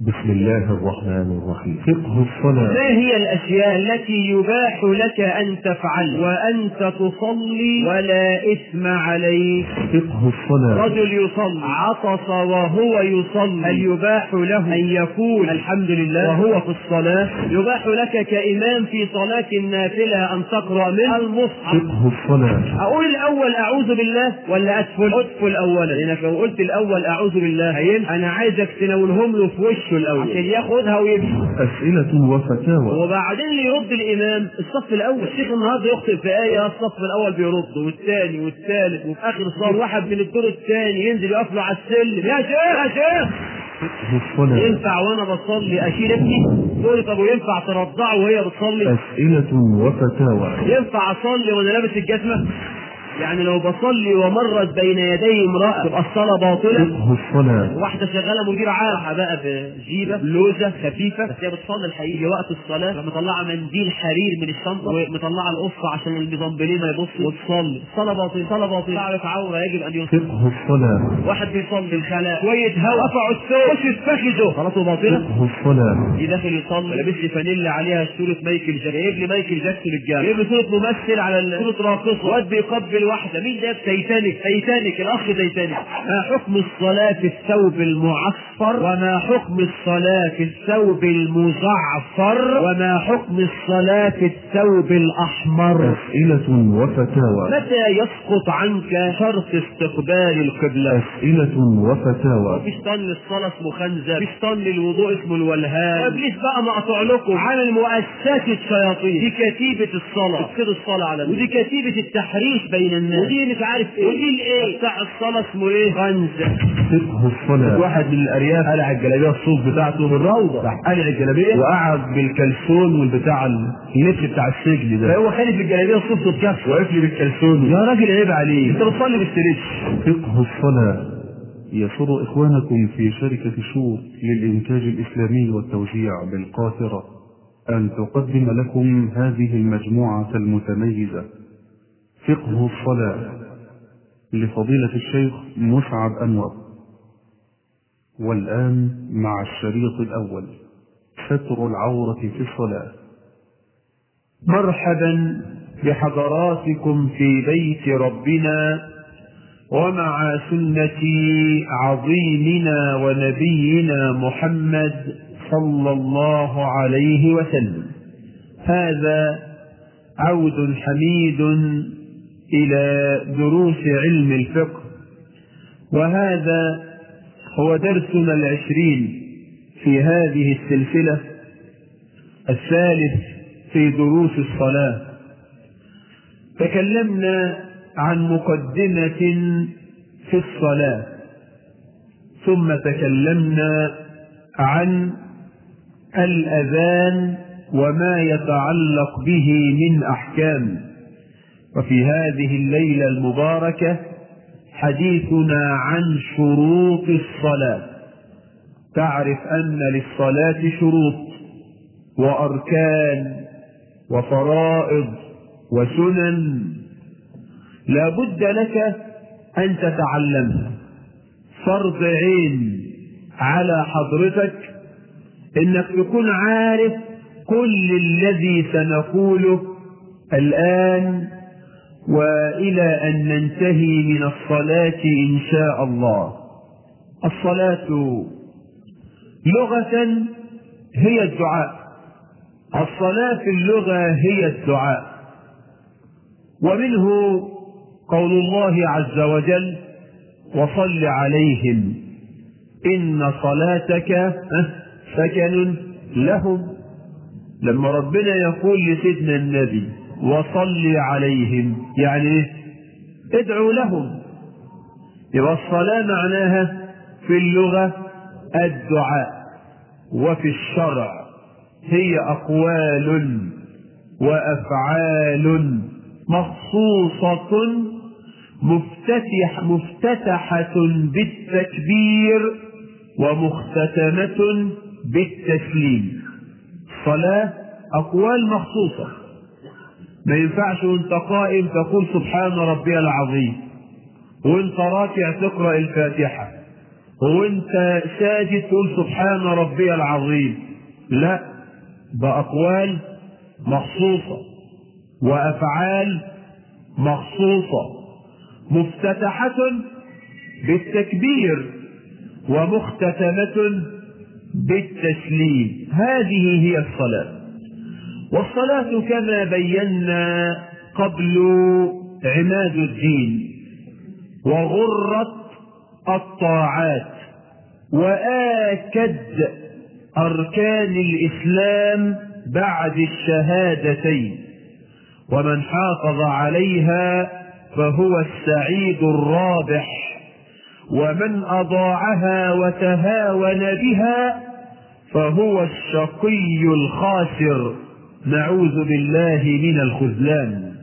بسم الله الرحمن الرحيم فقه الصلاة ما هي الأشياء التي يباح لك أن تفعل وأنت تصلي ولا إثم عليك فقه الصلاة رجل يصلي عطس وهو يصلي هل يباح له أن يقول الحمد لله وهو في الصلاة يباح لك كإمام في صلاة النافلة أن تقرأ من المصحف فقه الصلاة أقول الأول أعوذ بالله ولا أدخل؟ أدخل أولا لأنك لو قلت الأول أعوذ بالله هينفع أنا عايزك تناولهم له في وشه الأول عشان ياخدها ويمشي أسئلة وفتاوى وبعدين اللي يرد الامام الصف الاول الشيخ النهارده يخطئ في ايه الصف الاول بيرد والثاني والثالث وفي اخر الصف واحد من الدور الثاني ينزل يقف له على السلم يا شيخ يا شيخ فقه الصلاة ينفع وانا بصلي اشيل ابني تقول لي طب وينفع ترضعه وهي بتصلي أسئلة وفتاوى ينفع اصلي وانا لابس الجزمه يعني لو بصلي ومرت بين يدي امراه تبقى الصلاه باطله فقه الصلاة واحده شغاله مدير عام بقى بجيبه بلوزه خفيفه بس هي بتصلي الحقيقه وقت الصلاه مطلعه منديل حرير من الشنطه ومطلعه القصه عشان المزمبلين ما يبصوا وتصلي الصلاه باطله الصلاه باطله تعرف عوره يجب ان يصلي فقه الصلاة واحد بيصلي في الخلاء شويه هواء رفعوا الثوب خش اتخذوا صلاته باطله فقه الصلاة دي داخل يصلي لابس لي فانيلا عليها صوره مايكل جاكسون جايب لي مايكل جاكسون الجامع جايب لي صوره ممثل على ال- صوره راقصه واد بيقبل واحده مين ده تايتانيك تايتانيك الاخ تايتانيك ما حكم الصلاه في الثوب المعصفر وما حكم الصلاه في الثوب المزعفر وما حكم الصلاه في الثوب الاحمر أسئلة وفتاوى متى يسقط عنك شرط استقبال القبله أسئلة وفتاوى مفيش طن الصلاة اسمه خنزة مفيش طن الوضوء اسمه الولهان ابليس بقى مقطع لكم عن المؤسسات الشياطين دي كتيبة الصلاة تفسير الصلاة على ودي كتيبة التحريش بين الناس ودي مش عارف ايه ودي الايه بتاع الصلاة اسمه ايه خنزة فقه الصلاة واحد من الارياف قلع الجلابيه الصوف بتاعته بالروضه راح قلع الجلابيه وقعد بالكلسون والبتاع النسل بتاع السجن ده فهو خالف الجلابيه الصوف والكف واقف لي بالكلسون يا راجل عيب عليك انت بتصلي بالستريتش فقه الصلاة يسر إخوانكم في شركة شور للإنتاج الإسلامي والتوزيع بالقاهرة أن تقدم لكم هذه المجموعة المتميزة فقه الصلاة لفضيلة الشيخ مسعد أنور والآن مع الشريط الأول ستر العورة في الصلاة مرحبا بحضراتكم في بيت ربنا ومع سنة عظيمنا ونبينا محمد صلى الله عليه وسلم هذا عود حميد إلى دروس علم الفقه وهذا هو درسنا العشرين في هذه السلسلة الثالث في دروس الصلاة تكلمنا عن مقدمة في الصلاة ثم تكلمنا عن الأذان وما يتعلق به من أحكام وفي هذه الليلة المباركة حديثنا عن شروط الصلاة تعرف أن للصلاة شروط وأركان وفرائض وسنن لا بد لك أن تتعلمها فرض عين على حضرتك انك تكون عارف كل الذي سنقوله الآن وإلى أن ننتهي من الصلاة إن شاء الله الصلاة لغة هي الدعاء الصلاة في اللغة هي الدعاء ومنه قول الله عز وجل وصل عليهم إن صلاتك سكن لهم لما ربنا يقول لسيدنا النبي وصل عليهم يعني ايه ادعوا لهم يبقى الصلاة معناها في اللغة الدعاء وفي الشرع هي أقوال وأفعال مخصوصة مفتتح مفتتحة بالتكبير ومختتمة بالتسليم صلاة أقوال مخصوصة ما ينفعش وانت قائم تقول سبحان ربي العظيم وانت راكع تقرأ الفاتحة هو انت ساجد تقول سبحان ربي العظيم لا بأقوال مخصوصة وأفعال مخصوصة مفتتحة بالتكبير ومختتمة بالتسليم هذه هي الصلاة والصلاة كما بينا قبل عماد الدين وغرة الطاعات وآكد أركان الإسلام بعد الشهادتين ومن حافظ عليها فهو السعيد الرابح ومن أضاعها وتهاون بها فهو الشقي الخاسر نعوذ بالله من الخذلان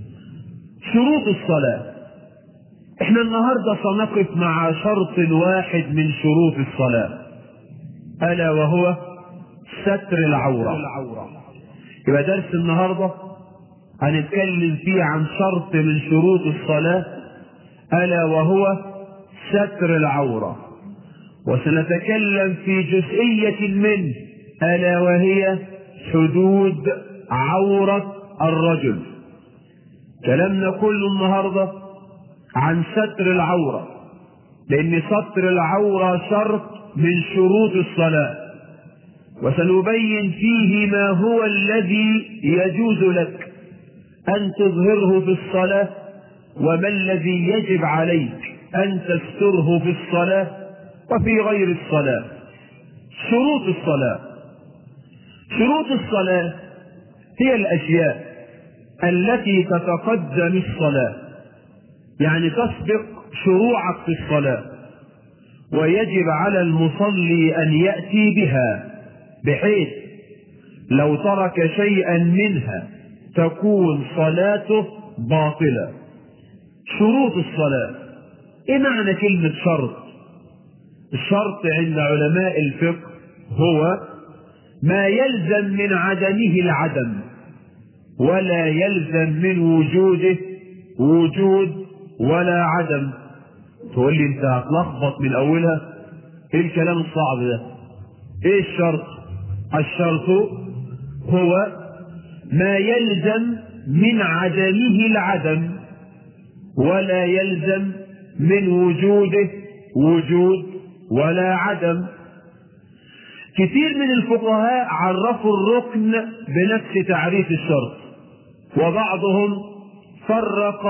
شروط الصلاة احنا النهاردة سنقف مع شرط واحد من شروط الصلاة ألا وهو ستر العورة يبقى درس النهاردة هنتكلم فيه عن شرط من شروط الصلاة ألا وهو ستر العورة وسنتكلم في جزئية منه ألا وهي حدود عورة الرجل كلامنا كله النهاردة عن ستر العورة لأن ستر العورة شرط من شروط الصلاة وسنبين فيه ما هو الذي يجوز لك أن تظهره في الصلاة وما الذي يجب عليك أن تستره في الصلاة وفي غير الصلاة شروط الصلاة شروط الصلاة هي الأشياء التي تتقدم الصلاة يعني تسبق شروعك في الصلاة ويجب على المصلي أن يأتي بها بحيث لو ترك شيئا منها تكون صلاته باطلة شروط الصلاة ايه معنى كلمة شرط الشرط عند علماء الفقه هو ما يلزم من عدمه العدم ولا يلزم من وجوده وجود ولا عدم تقول لي انت هتلخبط من اولها ايه الكلام الصعب ده ايه الشرط الشرط هو ما يلزم من عدمه العدم ولا يلزم من وجوده وجود ولا عدم كثير من الفقهاء عرفوا الركن بنفس تعريف الشرط وبعضهم فرق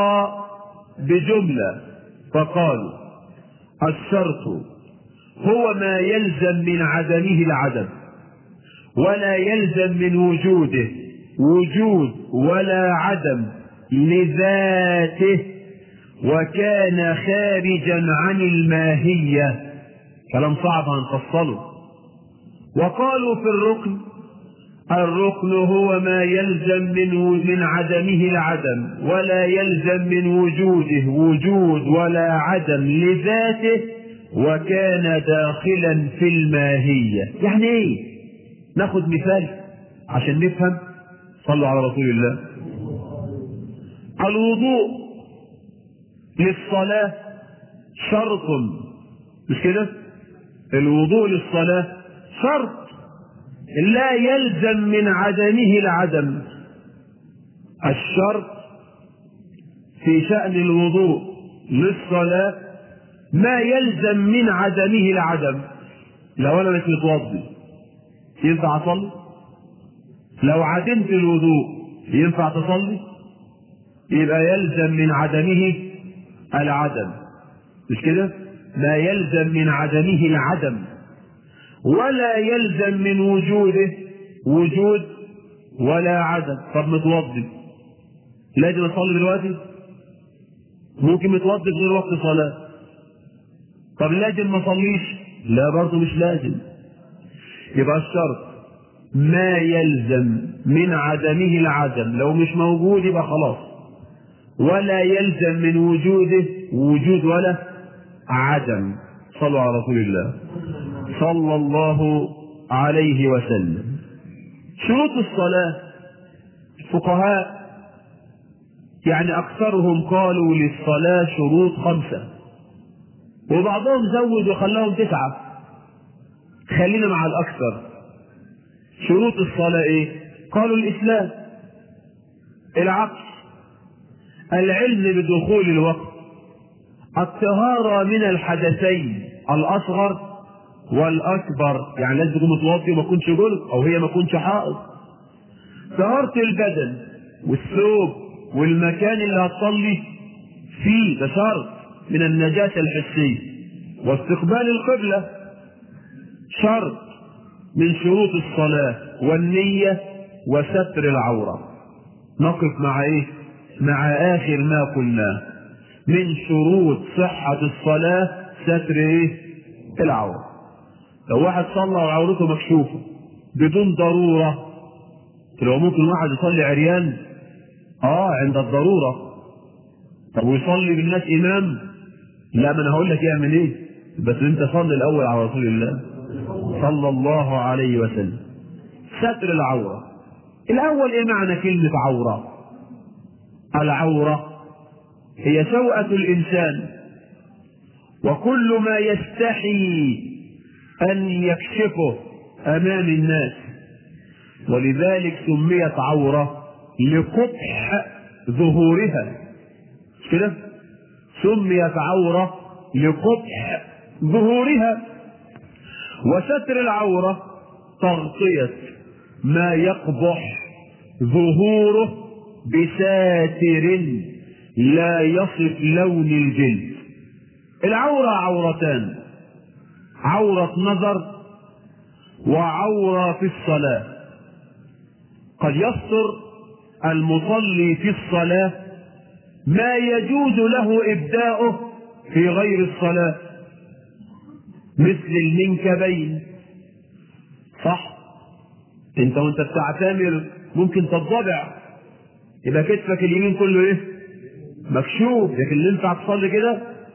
بجملة فقالوا الشرط هو ما يلزم من عدمه العدم ولا يلزم من وجوده وجود ولا عدم لذاته وكان خارجا عن الماهية كلام صعب هنفصله وقالوا في الركن الركن هو ما يلزم من من عدمه العدم ولا يلزم من وجوده وجود ولا عدم لذاته وكان داخلا في الماهية يعني ايه ناخد مثال عشان نفهم صلوا على رسول الله الوضوء للصلاة شرط مش كده الوضوء للصلاة شرط لا يلزم من عدمه العدم الشرط في شأن الوضوء للصلاة ما يلزم من عدمه العدم لو انا مش متوضي ينفع اصلي لو عدمت الوضوء ينفع تصلي يبقى يلزم من عدمه العدم مش كده ما يلزم من عدمه العدم ولا يلزم من وجوده وجود ولا عدم طب متوضي لازم اصلي دلوقتي ممكن متوضي في غير وقت صلاه طب لازم ما اصليش لا برضه مش لازم يبقى الشرط ما يلزم من عدمه العدم لو مش موجود يبقى خلاص ولا يلزم من وجوده وجود ولا عدم صلوا على رسول الله صلى الله عليه وسلم شروط الصلاة الفقهاء يعني أكثرهم قالوا للصلاة شروط خمسة وبعضهم زود وخلاهم تسعة خلينا مع الأكثر شروط الصلاة إيه؟ قالوا الإسلام العقل العلم بدخول الوقت الطهارة من الحدثين الأصغر والأكبر يعني لازم تكون متوضي وما تكونش جلد أو هي ما تكونش حائض طهارة البدن والثوب والمكان اللي هتصلي فيه ده شرط من النجاسة الحسية واستقبال القبلة شرط من شروط الصلاة والنية وستر العورة نقف مع ايه مع اخر ما قلناه من شروط صحة الصلاة ستر ايه العورة لو واحد صلى وعورته مكشوفة بدون ضرورة لو ممكن واحد يصلي عريان اه عند الضرورة طب ويصلي بالناس امام لا ما انا هقول لك يعمل ايه بس انت صلي الاول على رسول الله صلى الله عليه وسلم ستر العورة الاول ايه معنى كلمة عورة العورة هي سوءة الانسان وكل ما يستحي ان يكشفه امام الناس ولذلك سميت عورة لقبح ظهورها مش كده سميت عورة لقبح ظهورها وستر العورة تغطية ما يقبح ظهوره بساتر لا يصف لون الجلد العورة عورتان عورة نظر وعورة في الصلاة قد يستر المصلي في الصلاة ما يجوز له إبداؤه في غير الصلاة مثل المنكبين صح انت وانت بتعتمر ممكن تتضبع يبقى كتفك اليمين كله ايه مكشوف لكن اللي ينفع تصلي كده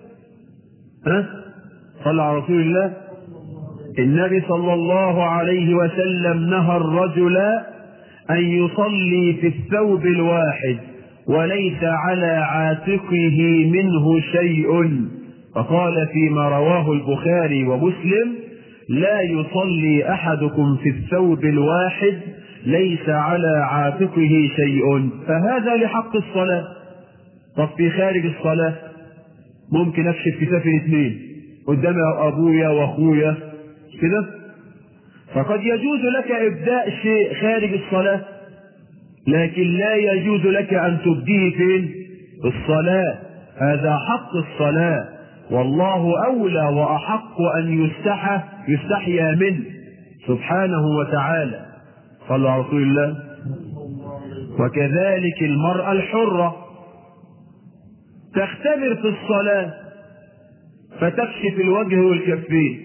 ها صلى على رسول الله النبي صلى الله عليه وسلم نهى الرجل ان يصلي في الثوب الواحد وليس على عاتقه منه شيء فقال فيما رواه البخاري ومسلم لا يصلي احدكم في الثوب الواحد ليس على عاتقه شيء فهذا لحق الصلاه طب في خارج الصلاه ممكن اكشف كتافي اثنين قدام ابويا واخويا كده فقد يجوز لك ابداء شيء خارج الصلاه لكن لا يجوز لك ان تبديه فين في الصلاه هذا حق الصلاه والله اولى واحق ان يستحى يستحيا منه سبحانه وتعالى صلى على رسول الله وكذلك المراه الحره تختبر في الصلاه فتكشف الوجه والكفين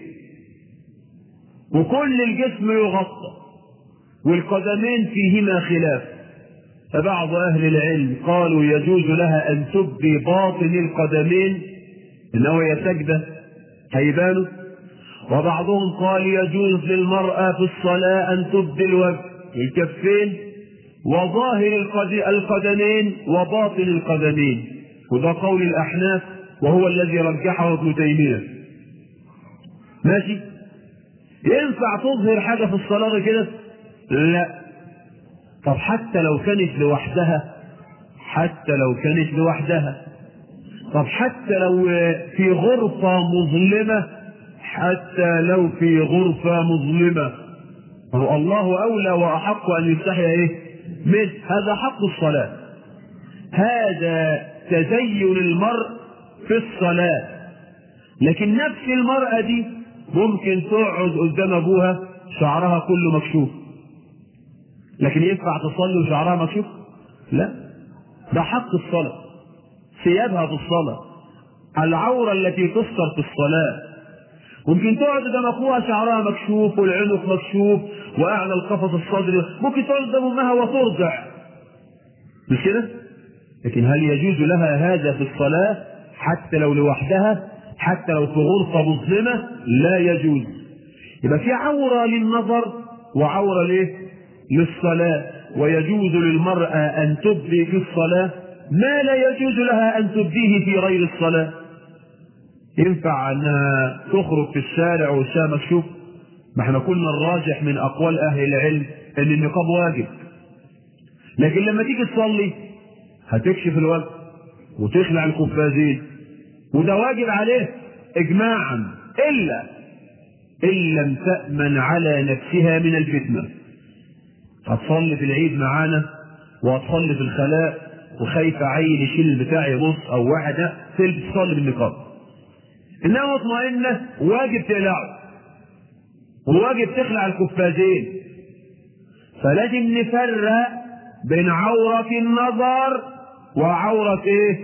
وكل الجسم يغطى والقدمين فيهما خلاف فبعض اهل العلم قالوا يجوز لها ان تبدي باطن القدمين انه هي سجده هيبانه وبعضهم قال يجوز للمرأة في الصلاة أن تبدي الوجه الكفين وظاهر القدمين وباطن القدمين وده قول الأحناف وهو الذي رجحه ابن تيمية ماشي ينفع تظهر حاجة في الصلاة كده لا طب حتى لو كانت لوحدها حتى لو كانت لوحدها طب حتى لو في غرفة مظلمة حتى لو في غرفة مظلمة هو الله أولى وأحق أن يستحي إيه؟ من هذا حق الصلاة هذا تزين المرء في الصلاة لكن نفس المرأة دي ممكن تقعد قدام أبوها شعرها كله مكشوف لكن ينفع تصلي وشعرها مكشوف؟ لا ده حق الصلاة ثيابها في الصلاة العورة التي تستر في الصلاة ممكن تقعد قدام اخوها شعرها مكشوف والعنق مكشوف واعلى القفص الصدري ممكن تقعد قدام امها وترضع مش كده؟ لكن هل يجوز لها هذا في الصلاة حتى لو لوحدها حتى لو في غرفة مظلمة لا يجوز يبقى في عورة للنظر وعورة ليه؟ للصلاة ويجوز للمرأة أن تبدي في الصلاة ما لا يجوز لها أن تبديه في غير الصلاة ينفع انها تخرج في الشارع وشها مكشوف ما احنا قلنا الراجح من اقوال اهل العلم ان النقاب واجب لكن لما تيجي تصلي هتكشف الوجه وتخلع القفازين وده واجب عليه اجماعا الا ان لم تامن على نفسها من الفتنه هتصلي في العيد معانا وهتصلي في الخلاء وخايفه عيل يشيل البتاع يبص او واحد تلبس تصلي بالنقاب انما مطمئنه واجب تقلعه وواجب تخلع القفازين فلازم نفرق بين عورة النظر وعورة ايه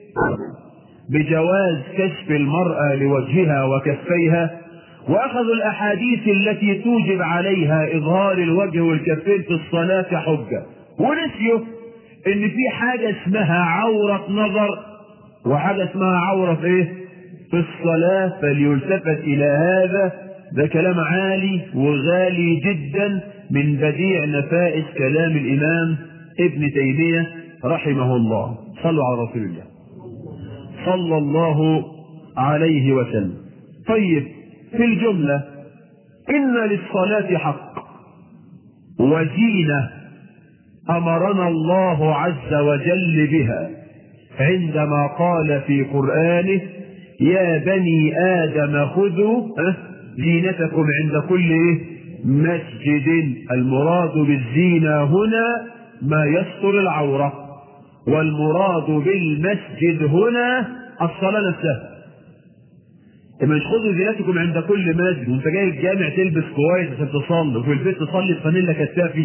بجواز كشف المرأة لوجهها وكفيها واخذوا الاحاديث التي توجب عليها اظهار الوجه والكفين في الصلاة حجة ونسيوا ان في حاجة اسمها عورة نظر وحاجة اسمها عورة ايه في الصلاة فليلتفت الى هذا ده كلام عالي وغالي جدا من بديع نفائس كلام الامام ابن تيمية رحمه الله صلوا على رسول الله صلى الله عليه وسلم طيب في الجملة إن للصلاة حق وزينة أمرنا الله عز وجل بها عندما قال في قرآنه يا بني آدم خذوا زينتكم عند كل مسجد المراد بالزينة هنا ما يستر العورة والمراد بالمسجد هنا الصلاة نفسها اما مش خذوا زينتكم عند كل مسجد وانت جاي الجامع تلبس كويس عشان تصلي وفي البيت تصلي بفانيلا كتافي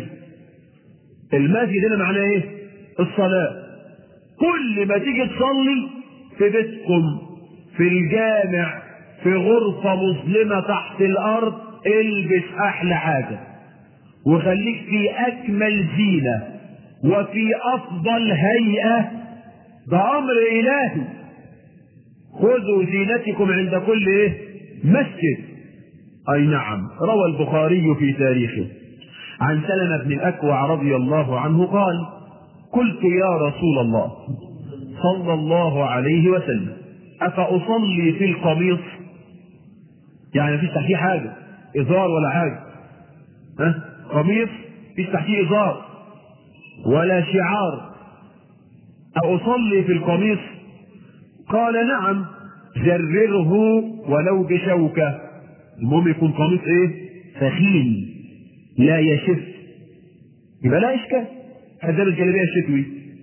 المسجد هنا معناه ايه؟ الصلاة كل ما تيجي تصلي في بيتكم في الجامع في غرفة مظلمة تحت الأرض البس أحلى حاجة وخليك في أكمل زينة وفي أفضل هيئة ده أمر إلهي خذوا زينتكم عند كل إيه؟ مسجد أي نعم روى البخاري في تاريخه عن سلمة بن الأكوع رضي الله عنه قال قلت يا رسول الله صلى الله عليه وسلم أفأصلي في القميص يعني مفيش تحتيه حاجة إزار ولا حاجة ها قميص مفيش تحتيه إزار ولا شعار أصلي في القميص قال نعم جرره ولو بشوكة المهم يكون قميص ايه ثخين لا يشف يبقى لا اشكال هذا الجلابيه الشتوي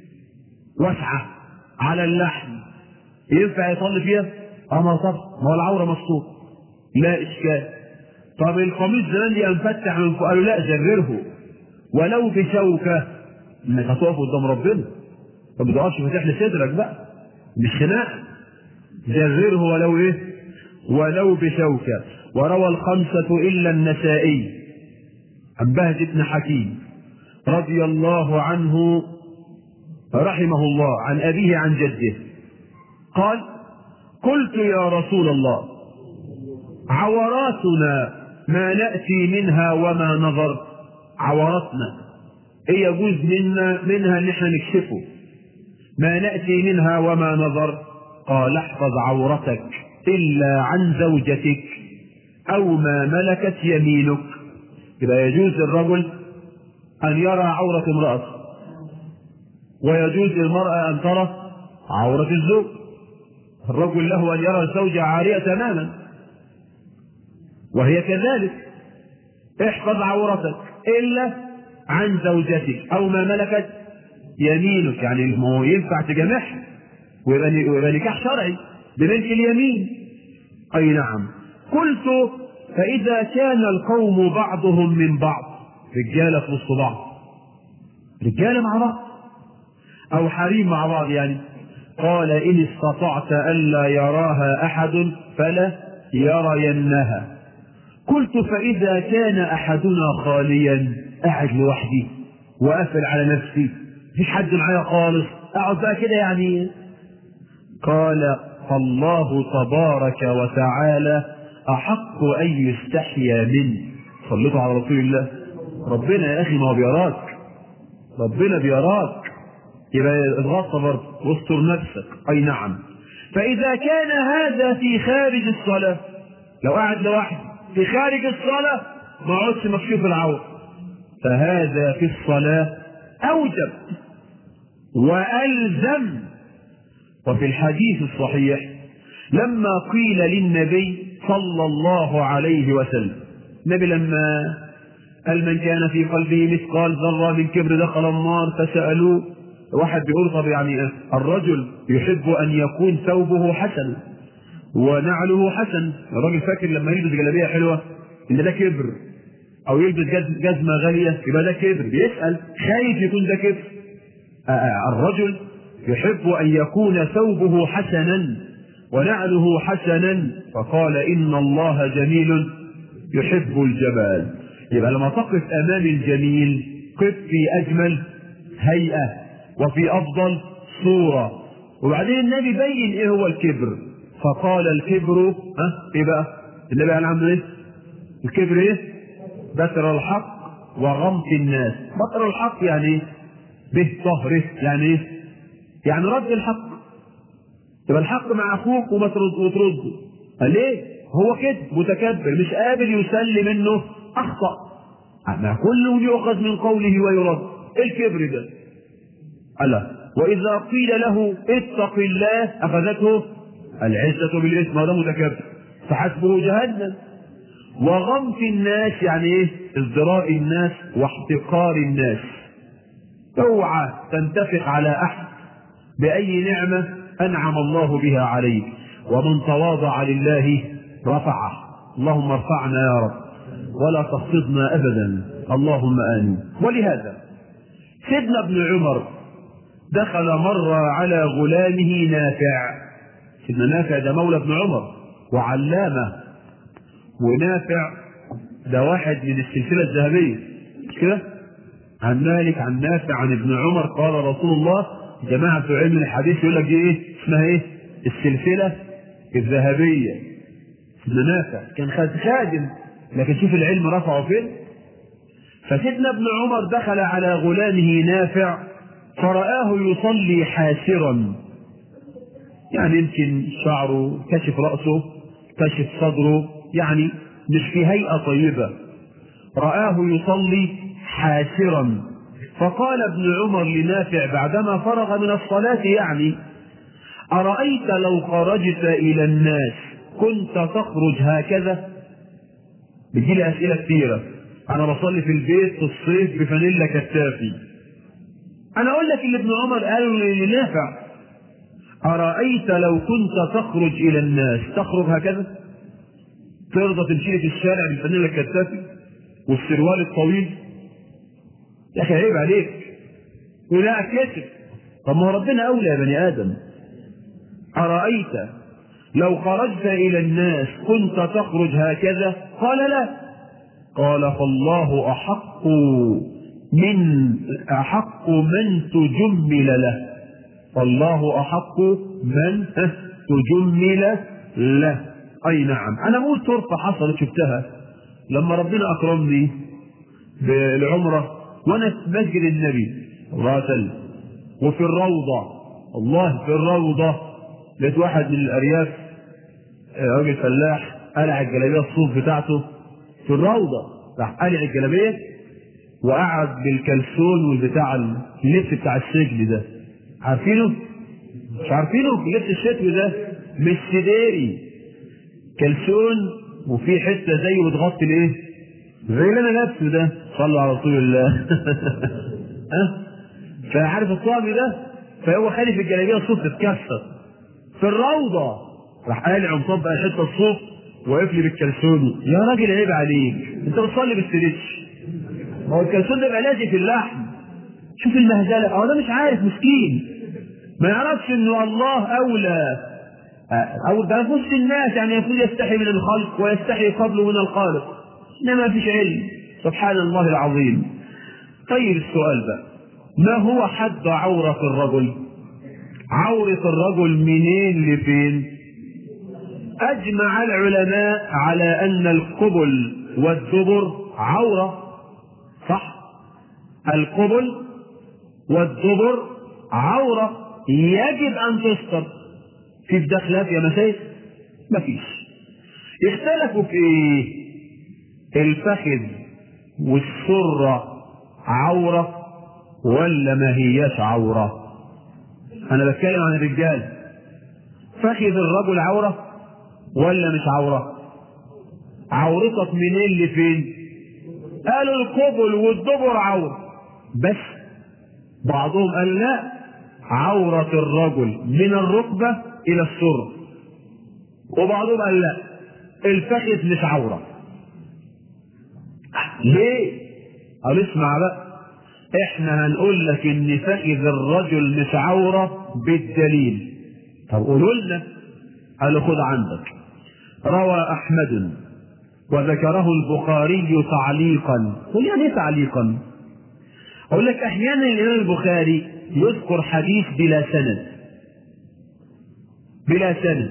واسعه على اللحم ينفع يصلي فيها؟ اه ما طب ما هو العوره مستور لا اشكال طب القميص زمان دي انفتح من فوق قالوا لا جرره ولو بشوكه انك هتقف قدام ربنا ما بتقفش فاتح لي صدرك بقى مش خناقه جرره ولو ايه ولو بشوكه وروى الخمسه الا النسائي عن بهز بن حكيم رضي الله عنه رحمه الله عن أبيه عن جده قال قلت يا رسول الله عوراتنا ما نأتي منها وما نظر عوراتنا ايه يجوز منا منها ان احنا نكشفه ما نأتي منها وما نظر قال احفظ عورتك إلا عن زوجتك أو ما ملكت يمينك يبقى يجوز للرجل أن يرى عورة امرأته ويجوز للمرأة أن ترى عورة الزوج الرجل له أن يرى الزوجة عارية تماما وهي كذلك احفظ عورتك إلا عن زوجتك أو ما ملكت يمينك يعني ما هو ينفع تجامعها ويبقى نكاح شرعي بملك اليمين أي نعم قلت فإذا كان القوم بعضهم من بعض رجالة في وسط بعض رجالة مع بعض أو حريم مع بعض يعني قال إن استطعت ألا يراها أحد فلا يرينها قلت فإذا كان أحدنا خاليا قاعد لوحدي وقافل على نفسي مفيش حد معايا خالص أقعد بقى كده يعني قال فالله تبارك وتعالى أحق أن يستحيا منه صليتوا على رسول الله ربنا يا أخي ما هو بيراك ربنا بيراك يبقى اتغطى برضه واستر نفسك أي نعم فإذا كان هذا في خارج الصلاة لو قعد لوحده في خارج الصلاة ما عودش مكشوف العورة فهذا في الصلاة أوجب وألزم وفي الحديث الصحيح لما قيل للنبي صلى الله عليه وسلم النبي لما قال من كان في قلبه مثقال ذرة من كبر دخل النار فسألوه واحد بيقول طب يعني الرجل يحب أن يكون ثوبه حسن ونعله حسن الراجل فاكر لما يلبس جلابية حلوة إن ده كبر أو يلبس جز- جزمة غالية يبقى ده كبر بيسأل خايف يكون ده كبر آه، آه، الرجل يحب أن يكون ثوبه حسنا ونعله حسنا فقال إن الله جميل يحب الجمال يبقى لما تقف أمام الجميل قف في أجمل هيئة وفي أفضل صورة وبعدين النبي بين إيه هو الكبر فقال الكبر ها إيه بقى النبي قال عنه إيه الكبر إيه بتر الحق وغمط الناس بتر الحق يعني إيه به طهره يعني ايه؟ يعني رد الحق يبقى الحق مع اخوك وما ترد وترده قال ليه؟ هو كده متكبر مش قابل يسلم منه اخطا ما كله يؤخذ من قوله ويرد ايه الكبر ده؟ قال لا. واذا قيل له اتق الله اخذته العزه بالاثم هذا متكبر فحسبه جهنم وغمط الناس يعني ايه؟ ازدراء الناس واحتقار الناس اوعى تنتفق على احد باي نعمه انعم الله بها عليك ومن تواضع لله رفعه اللهم ارفعنا يا رب ولا تخفضنا ابدا اللهم امين ولهذا سيدنا ابن عمر دخل مرة على غلامه نافع سيدنا نافع ده مولى ابن عمر وعلامة ونافع ده واحد من السلسلة الذهبية مش كده؟ عن مالك عن نافع عن ابن عمر قال رسول الله جماعة في علم الحديث يقول لك دي ايه اسمها ايه السلسلة الذهبية ابن نافع كان خادم لكن شوف العلم رفعه فين فسيدنا ابن عمر دخل على غلامه نافع فرآه يصلي حاسرا يعني يمكن شعره كشف رأسه كشف صدره يعني مش في هيئة طيبة رآه يصلي حاسرا فقال ابن عمر لنافع بعدما فرغ من الصلاة يعني أرأيت لو خرجت إلى الناس كنت تخرج هكذا بيجي لي أسئلة كثيرة أنا بصلي في البيت في الصيف بفانيلا كتافي أنا أقول لك اللي ابن عمر قاله لنافع أرأيت لو كنت تخرج إلى الناس تخرج هكذا ترضى تمشي في الشارع بالفانيلا الكتافي والسروال الطويل يا اخي عيب عليك ولا كسب طب ما هو ربنا اولى يا بني ادم ارايت لو خرجت الى الناس كنت تخرج هكذا قال لا قال فالله احق من احق من تجمل له فالله احق من تجمل له اي نعم انا بقول طرفه حصلت شفتها لما ربنا اكرمني بالعمره وانا في مسجد النبي صلى الله عليه وسلم وفي الروضه الله في الروضه لقيت واحد من الارياف راجل فلاح قلع الجلابيه الصوف بتاعته في الروضه راح قلع الجلابيه وقعد بالكلسون والبتاع اللبس بتاع السجن ده عارفينه؟ مش عارفينه اللبس الشتوي ده مش سديري كلسون وفي حته زيه بتغطي الايه؟ زي اللي انا لابسه ده صلوا على رسول الله ها فعارف الصابي ده فهو خالف الجلابيه الصوف تتكسر في الروضه راح قالع ومطبق حته الصوف واقف لي بالكلسون يا راجل عيب عليك انت بتصلي بالستريتش ما هو الكلسون ده بقى لازق في اللحم شوف المهزله هو ده مش عارف مسكين ما يعرفش انه الله اولى او ده في وسط الناس يعني المفروض يستحي من الخلق ويستحي قبله من الخالق انما فيش علم سبحان الله العظيم طيب السؤال بقى ما هو حد عورة الرجل عورة الرجل منين لفين اجمع العلماء على ان القبل والدبر عورة صح القبل والدبر عورة يجب ان تستر في ده خلاف يا مسايد مفيش اختلفوا في ايه الفخذ والسرة عورة ولا ما هياش عورة انا بتكلم عن الرجال فخذ الرجل عورة ولا مش عورة عورتك منين لفين قالوا القبل والدبر عورة بس بعضهم قال لا عورة الرجل من الركبة إلى السر وبعضهم قال لا الفخذ مش عورة ليه؟ قال اسمع بقى احنا هنقول لك ان فخذ الرجل مش عورة بالدليل طب قولوا لنا قالوا خد عندك روى احمد وذكره البخاري تعليقا قل يعني ايه تعليقا اقول لك احيانا الامام البخاري يذكر حديث بلا سند بلا سند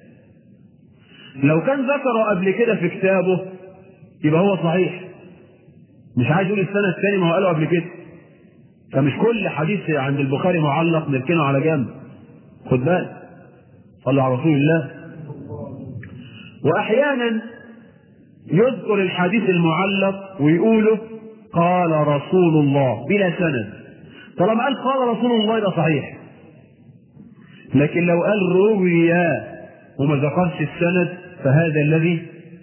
لو كان ذكره قبل كده في كتابه يبقى هو صحيح مش عايز يقول السنة الثاني ما هو قاله قبل كده فمش كل حديث عند البخاري معلق نركنه على جنب خد بالك صلوا على رسول الله واحيانا يذكر الحديث المعلق ويقوله قال رسول الله بلا سند طالما قال قال رسول الله ده صحيح لكن لو قال روي وما ذكرش السند فهذا الذي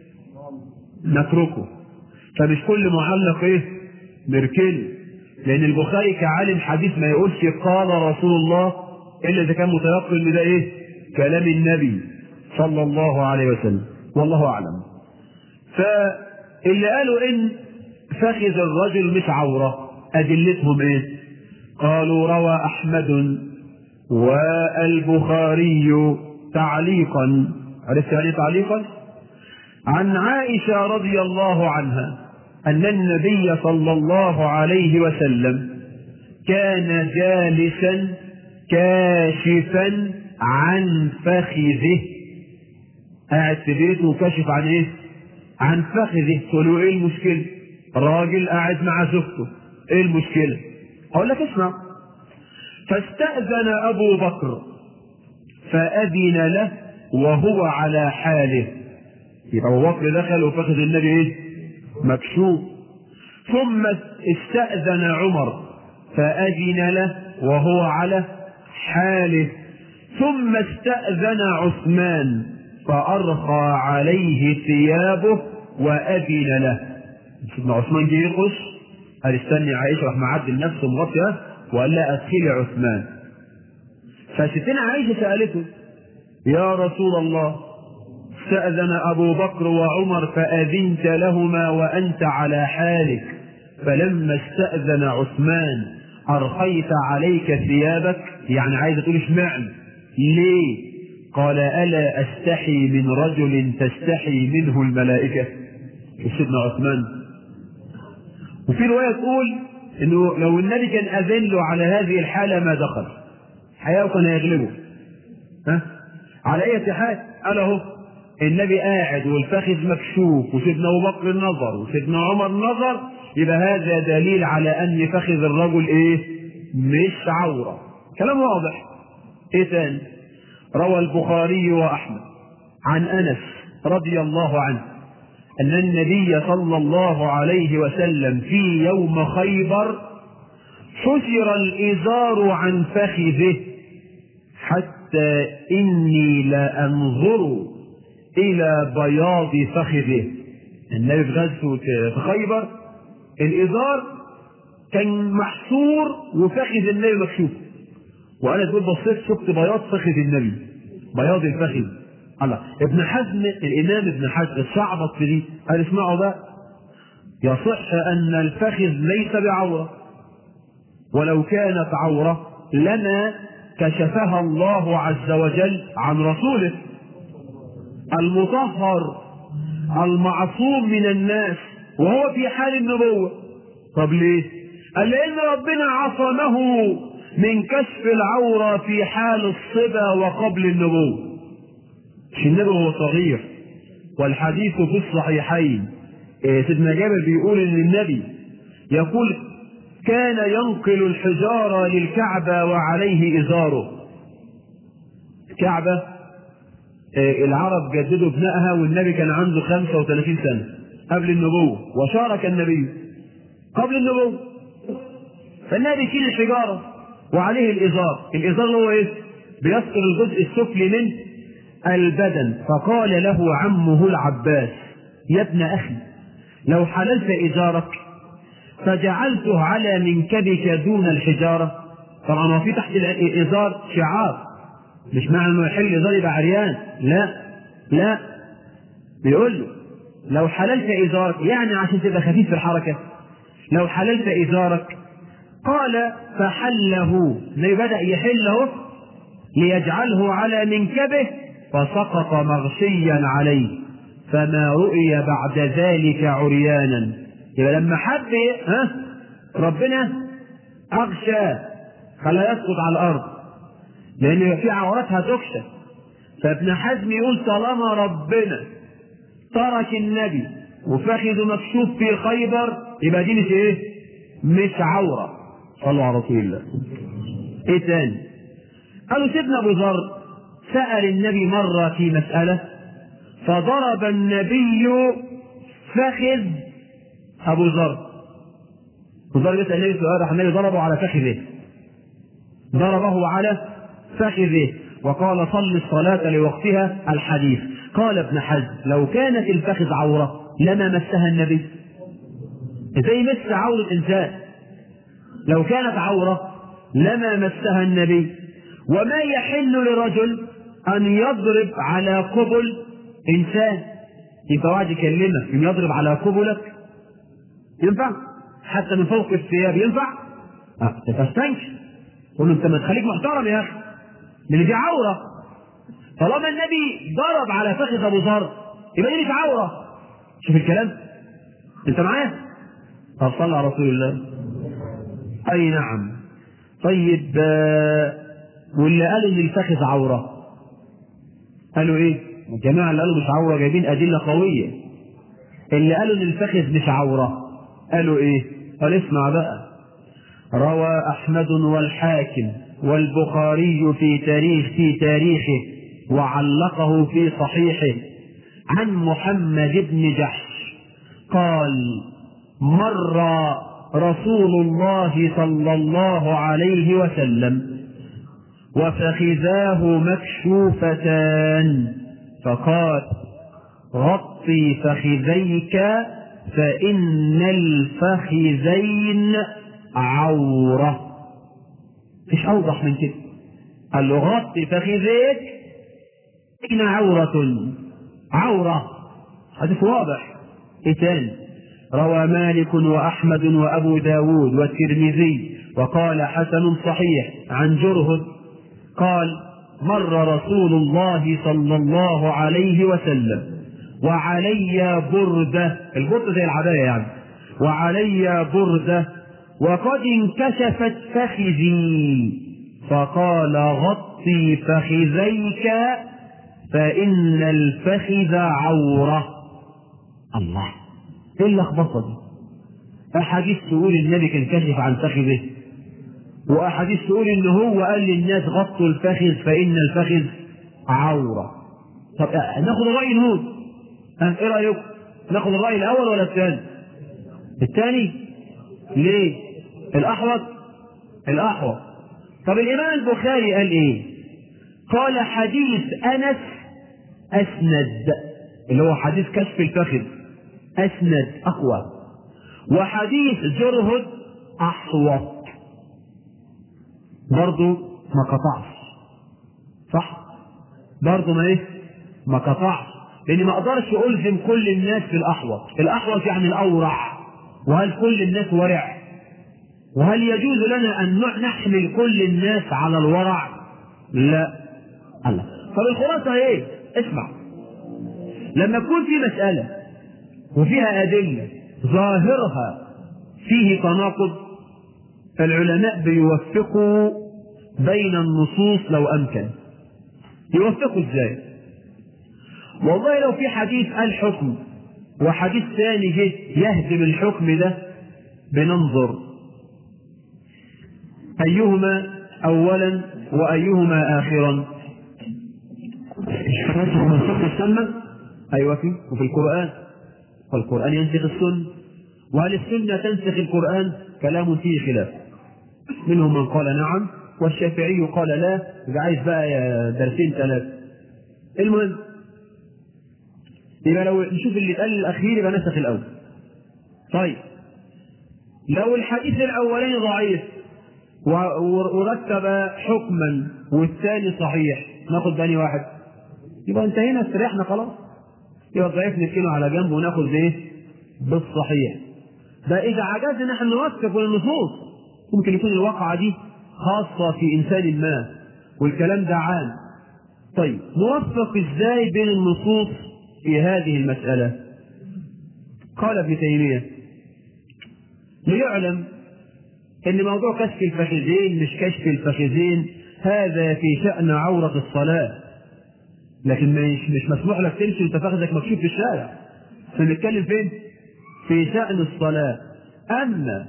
نتركه فمش كل معلق ايه نركنه لان البخاري كعالم حديث ما يقولش قال رسول الله الا اذا كان متيقن ان ده ايه كلام النبي صلى الله عليه وسلم والله اعلم فاللي قالوا ان فخذ الرجل مش عوره ادلتهم ايه قالوا روى احمد والبخاري تعليقا عرفت يعني تعليقا عن عائشه رضي الله عنها ان النبي صلى الله عليه وسلم كان جالسا كاشفا عن فخذه قاعد في بيته وكاشف عن ايه عن فخذه تقول له ايه المشكله راجل قاعد مع زوجته ايه المشكله اقول لك اسمع فاستأذن ابو بكر فأذن له وهو على حاله يبقى ابو بكر دخل وفخذ النبي ايه مكشوف ثم استأذن عمر فأذن له وهو على حاله ثم استأذن عثمان فأرخى عليه ثيابه وأذن له سيدنا عثمان جه يخش قال استني عائشة راح معدل نفسه مغطية وقال لا أدخلي عثمان فستنا عائشة سألته يا رسول الله استأذن أبو بكر وعمر فأذنت لهما وأنت على حالك فلما استأذن عثمان أرخيت عليك ثيابك يعني عايز تقول اشمعنى ليه قال ألا أستحي من رجل تستحي منه الملائكة سيدنا عثمان وفي رواية تقول انه لو النبي كان اذن له على هذه الحالة ما دخل حياة كان يغلبه ها على اي حال قال اهو النبي قاعد والفخذ مكشوف وسيدنا ابو بكر نظر وسيدنا عمر نظر يبقى هذا دليل على ان فخذ الرجل ايه مش عورة كلام واضح ايه تاني روى البخاري واحمد عن انس رضي الله عنه ان النبي صلى الله عليه وسلم في يوم خيبر حشر الازار عن فخذه حتى اني لانظر الى بياض فخذه النبي في غزوه في خيبر الازار كان محصور وفخذ النبي مكشوف وانا تقول بصيت شفت بياض فخذ النبي بياض الفخذ الله ابن حزم الامام ابن حزم شعبط في دي قال اسمعوا بقى يصح ان الفخذ ليس بعوره ولو كانت عوره لما كشفها الله عز وجل عن رسوله المطهر المعصوم من الناس وهو في حال النبوه طب ليه قال لان ربنا عصمه من كشف العوره في حال الصبا وقبل النبوه مش النبي هو صغير والحديث في الصحيحين إيه سيدنا جابر بيقول ان النبي يقول كان ينقل الحجارة للكعبة وعليه إزاره الكعبة آه، العرب جددوا بنائها والنبي كان عنده 35 سنة قبل النبوة وشارك النبي قبل النبوة فالنبي يشيل الحجارة وعليه الإزار الإزار اللي هو إيه؟ بيستر الجزء السفلي من البدن فقال له عمه العباس يا ابن أخي لو حللت إزارك فجعلته على منكبك دون الحجارة طبعا هو في تحت الإزار شعار مش معنى انه يحل إزار يبقى عريان لا لا بيقول له لو حللت إزارك يعني عشان تبقى خفيف في الحركة لو حللت إزارك قال فحله زي بدأ يحله ليجعله على منكبه فسقط مغشيا عليه فما رؤي بعد ذلك عريانا يبقى لما حب ها ربنا أغشى خلاه يسقط على الأرض لأن في عوراتها تكشف فابن حزم يقول طالما ربنا ترك النبي وفخذه مكشوف في خيبر يبقى دي مش ايه؟ مش عورة صلوا على رسول الله ايه تاني؟ قالوا سيدنا ابو ذر سأل النبي مرة في مسألة فضرب النبي فخذ ابو ذر ابو ذر يسأل النبي سؤال راح النبي ضربه على فخذه ضربه على فخذه وقال صل الصلاة لوقتها الحديث قال ابن حزم لو كانت الفخذ عورة لما مسها النبي زي مس عورة إنسان لو كانت عورة لما مسها النبي وما يحل لرجل أن يضرب على قبل إنسان يبقى واحد يكلمك إن يضرب على قبلك ينفع حتى من فوق الثياب ينفع أه تستنكر تقول له انت ما تخليك محترم يا اخي اللي دي عوره طالما النبي ضرب على فخذ ابو ذر يبقى دي مش عوره شوف الكلام انت معايا طب صلى على رسول الله اي نعم طيب آه، واللي قالوا ان الفخذ عوره قالوا ايه الجماعه اللي قالوا مش عوره جايبين ادله قويه اللي قالوا ان الفخذ مش عوره قالوا ايه قال اسمع بقى روى أحمد والحاكم والبخاري في تاريخ في تاريخه وعلقه في صحيحه عن محمد بن جحش قال مر رسول الله صلى الله عليه وسلم وفخذاه مكشوفتان فقال غطي فخذيك فإن الفخذين عورة مش أوضح من كده قال له غطي فخذيك إن عورة عورة حديث واضح إيه تاني روى مالك وأحمد وأبو داود والترمذي وقال حسن صحيح عن جرهد قال مر رسول الله صلى الله عليه وسلم وعلي بردة البردة زي العباية يعني وعلي بردة وقد انكشفت فخذي فقال غطي فخذيك فإن الفخذ عورة الله ايه اللخبطة دي أحاديث تقول النبي كان كشف عن فخذه وأحاديث تقول إن هو قال للناس غطوا الفخذ فإن الفخذ عورة طب آه، ناخد الرأي نقول آه، ايه رأيكم ناخد الرأي الأول ولا الثاني الثاني ليه الأحوط الأحوط طب الإمام البخاري قال إيه قال حديث أنس أسند اللي هو حديث كشف الفخذ أسند أقوى وحديث جرهد أحوط برضو ما قطعش صح برضو ما ايه ما قطعش لاني ما اقدرش الزم كل الناس في الاحوط الاحوط يعني الاورع وهل كل الناس ورع وهل يجوز لنا ان نحمل كل الناس على الورع لا الله طب الخلاصه ايه اسمع لما يكون في مساله وفيها ادله ظاهرها فيه تناقض فالعلماء بيوفقوا بين النصوص لو امكن يوفقوا ازاي والله لو في حديث قال حكم وحديث ثاني جه يهدم الحكم ده بننظر ايهما اولا وايهما اخرا مش ناسخ منسوخ في السنة أيوة في وفي القرآن فالقرآن ينسخ السنة وهل السنة تنسخ القرآن كلام فيه خلاف منهم من قال نعم والشافعي قال لا يبقى عايز بقى يا درسين ثلاثة المهم يبقى لو نشوف اللي اتقال الأخير يبقى نسخ الأول طيب لو الحديث الأولاني ضعيف و- و- ورتب حكما والثاني صحيح ناخد بني واحد يبقى انتهينا استريحنا خلاص يبقى الضعيف نركنه على جنب وناخد بايه؟ بالصحيح ده اذا عجزنا نحن نوثق النصوص ممكن يكون الواقعه دي خاصه في انسان ما والكلام ده عام طيب نوفق ازاي بين النصوص في هذه المساله قال ابن تيميه ليعلم ان موضوع كشف الفخذين مش كشف الفخذين هذا في شأن عورة الصلاة لكن مش مش مسموح لك تمشي وانت فخذك مكشوف في الشارع احنا بنتكلم فين؟ في شأن الصلاة أما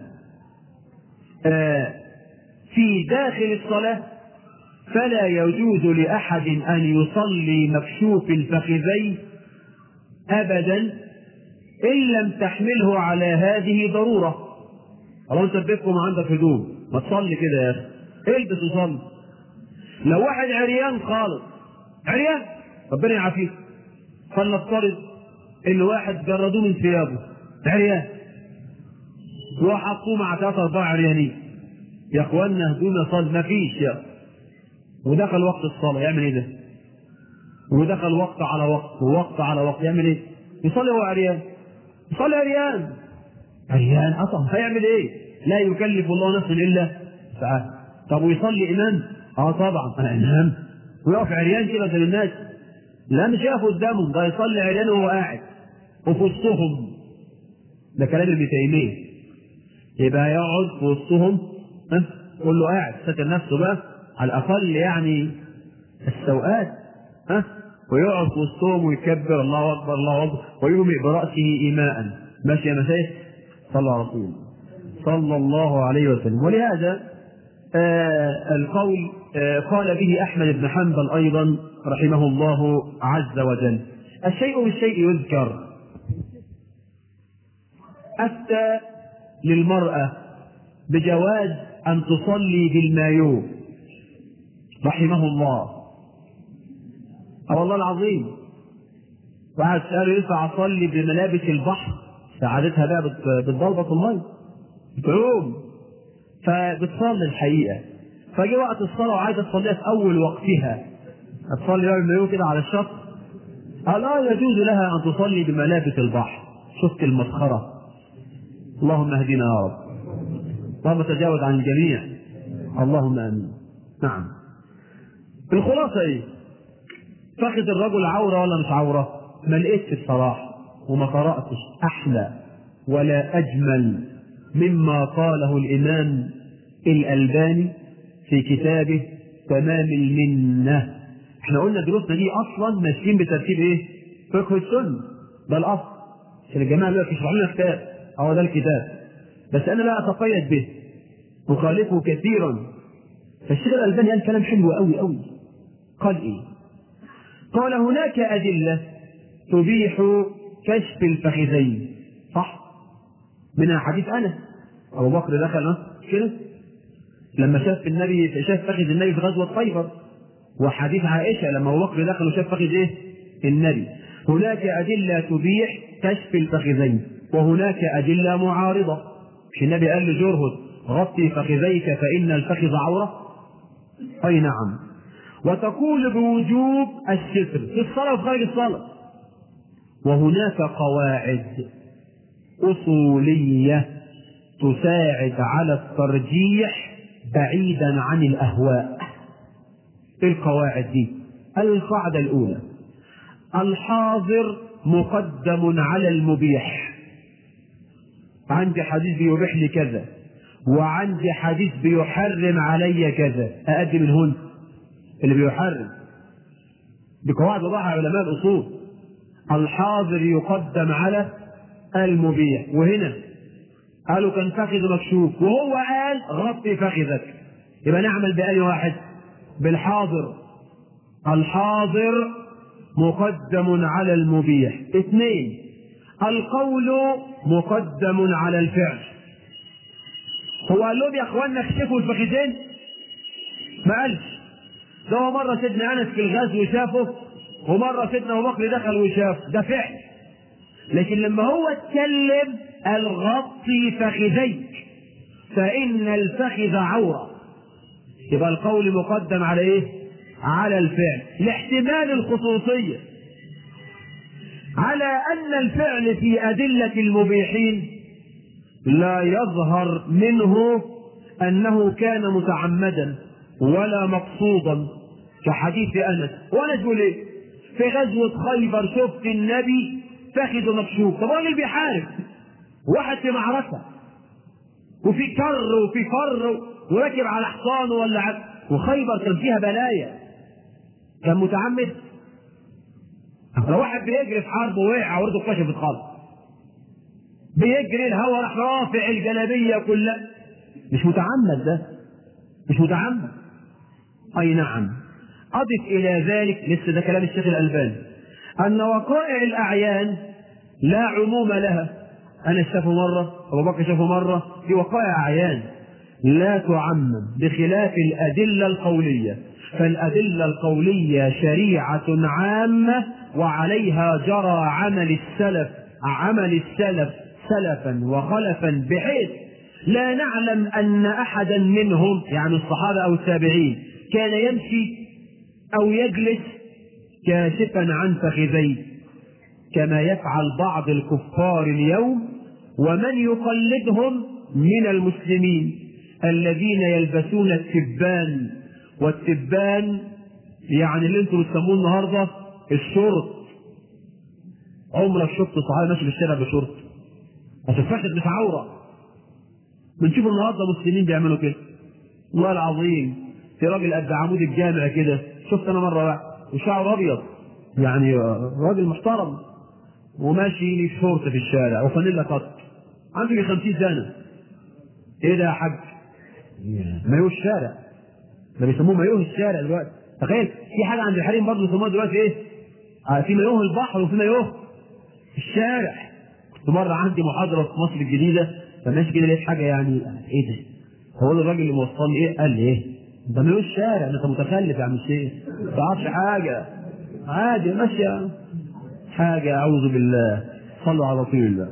آه في داخل الصلاة فلا يجوز لأحد أن يصلي مكشوف الفخذين أبدا إن لم تحمله على هذه ضرورة الله انت بيتكم عندك هدوم ما تصلي كده يا اخي البس وصلي لو واحد عريان خالص عريان ربنا يعافيك فلنفترض ان واحد جردوه من ثيابه عريان وحطوه مع ثلاثة أربعة عريانين يا اخوانا هدوم يصلي ما فيش يا ودخل وقت الصلاة يعمل ايه ده؟ ودخل وقت على وقت ووقت على وقت يعمل ايه؟ يصلي هو عريان يصلي عريان عريان اصلا هيعمل ايه؟ لا يكلف الله نفسا الا سعاها طب ويصلي امام؟ اه طبعا انا امام ويقف عريان كده قدام الناس لا مش يقف قدامهم ده يصلي عريان وهو قاعد وفي وسطهم ده كلام ابن تيميه يبقى يقعد في وسطهم ها قول له قاعد ساتر نفسه بقى على الاقل يعني السوءات ها ويقعد في وسطهم ويكبر الله اكبر الله اكبر ويومئ براسه ايماء ماشي يا مشايخ صلى على رسول الله صلى الله عليه وسلم ولهذا آه القول آه قال به احمد بن حنبل ايضا رحمه الله عز وجل الشيء بالشيء يذكر افتى للمراه بجواز ان تصلي بالمايو رحمه الله اه والله العظيم واحد سأله ينفع اصلي بملابس البحر سعادتها بقى بت- بتضلبط الميه بتعوم فبتصلي الحقيقه فجاء وقت الصلاه وعايزه تصليها في اول وقتها هتصلي بقى بالمايو كده على الشط قال لا يجوز لها ان تصلي بملابس البحر شفت المسخره اللهم اهدنا يا رب اللهم تجاوز عن الجميع اللهم امين نعم الخلاصه ايه فخذ الرجل عوره ولا مش عوره ما لقيتش بصراحه وما قراتش احلى ولا اجمل مما قاله الامام الالباني في كتابه تمام المنه احنا قلنا دروسنا دي اصلا ماشيين بترتيب ايه فقه السنه ده الاصل عشان الجماعه دلوقتي يشرحوا لنا كتاب اهو ده الكتاب بس انا لا اتقيد به اخالفه كثيرا فالشيخ الالباني قال كلام حلو قوي قوي قال ايه قال هناك ادله تبيح كشف الفخذين صح منها حديث انس ابو بكر دخل ها كده لما شاف النبي شاف فخذ النبي في غزوه خيبر وحديث عائشه لما ابو بكر دخل وشاف فخذ ايه النبي هناك ادله تبيح كشف الفخذين وهناك ادله معارضه مش النبي قال لجرهد غطي فخذيك فان الفخذ عوره اي نعم وتقول بوجوب الستر في الصلاه وفي خارج الصلاه وهناك قواعد اصوليه تساعد على الترجيح بعيدا عن الاهواء ايه القواعد دي القاعده الاولى الحاضر مقدم على المبيح عندي حديث بيبيح لي كذا وعندي حديث بيحرم علي كذا أأدي من هنا اللي بيحرم بقواعد وضعها علماء الأصول الحاضر يقدم على المبيح وهنا قالوا كان فخذ مكشوف وهو قال غطي فخذك يبقى نعمل بأي واحد بالحاضر الحاضر مقدم على المبيح اثنين القول مقدم على الفعل هو قال لهم يا اخوانا اكشفوا الفخذين ما قالش ده هو مرة سيدنا أنس في الغزو شافه ومرة سيدنا أبو بكر دخل وشافه ده فعل لكن لما هو اتكلم قال غطي فخذيك فإن الفخذ عورة يبقى القول مقدم على إيه؟ على الفعل لاحتمال الخصوصية على أن الفعل في أدلة المبيحين لا يظهر منه أنه كان متعمدا ولا مقصودا كحديث أنس وأنس بيقول إيه؟ في غزوة خيبر شفت النبي فخذه مكشوف طب راجل بيحارب واحد في معركة وفي كر وفي فر وراكب على حصانه ولا عد. وخيبر كان فيها بلايا كان متعمد لو واحد بيجري في حرب ووقع ورده اتكشفت خالص بيجري الهوا راح رافع الجلابيه كلها مش متعمد ده مش متعمد اي نعم اضف الى ذلك لسه ده كلام الشيخ الالباني ان وقائع الاعيان لا عموم لها انا شافه مره ابو بكر شافه مره في وقائع اعيان لا تعمم بخلاف الادله القوليه فالادله القوليه شريعه عامه وعليها جرى عمل السلف عمل السلف سلفا وخلفا بحيث لا نعلم ان احدا منهم يعني الصحابه او التابعين كان يمشي او يجلس كاشفا عن فخذيه كما يفعل بعض الكفار اليوم ومن يقلدهم من المسلمين الذين يلبسون التبان والتبان يعني اللي انتم بتسموه النهارده الشرط عمرك شفت صحابي ماشي في الشارع بشرط هتتفخذ مش عوره بنشوف النهارده مسلمين بيعملوا كده والله العظيم في راجل قد عمود الجامع كده شفت انا مره واحد وشعره ابيض يعني راجل محترم وماشي لي شورت في الشارع وفانيلا قط عنده 50 سنه ايه ده يا حاج؟ مايوه الشارع ده بيسموه مايوه الشارع دلوقتي تخيل في حاجه عند الحريم برضه بيسموها دلوقتي ايه؟ آه في مايوه البحر وفي مايوه الشارع كنت مره عندي محاضره في مصر الجديده فماشي كده لقيت حاجه يعني ايه ده؟ هو ده الراجل اللي موصلني ايه؟ قال لي ايه؟ ده مايوه الشارع انت متخلف يا عم الشيخ ما تعرفش حاجه عادي ماشيه حاجه اعوذ بالله صلوا على رسول الله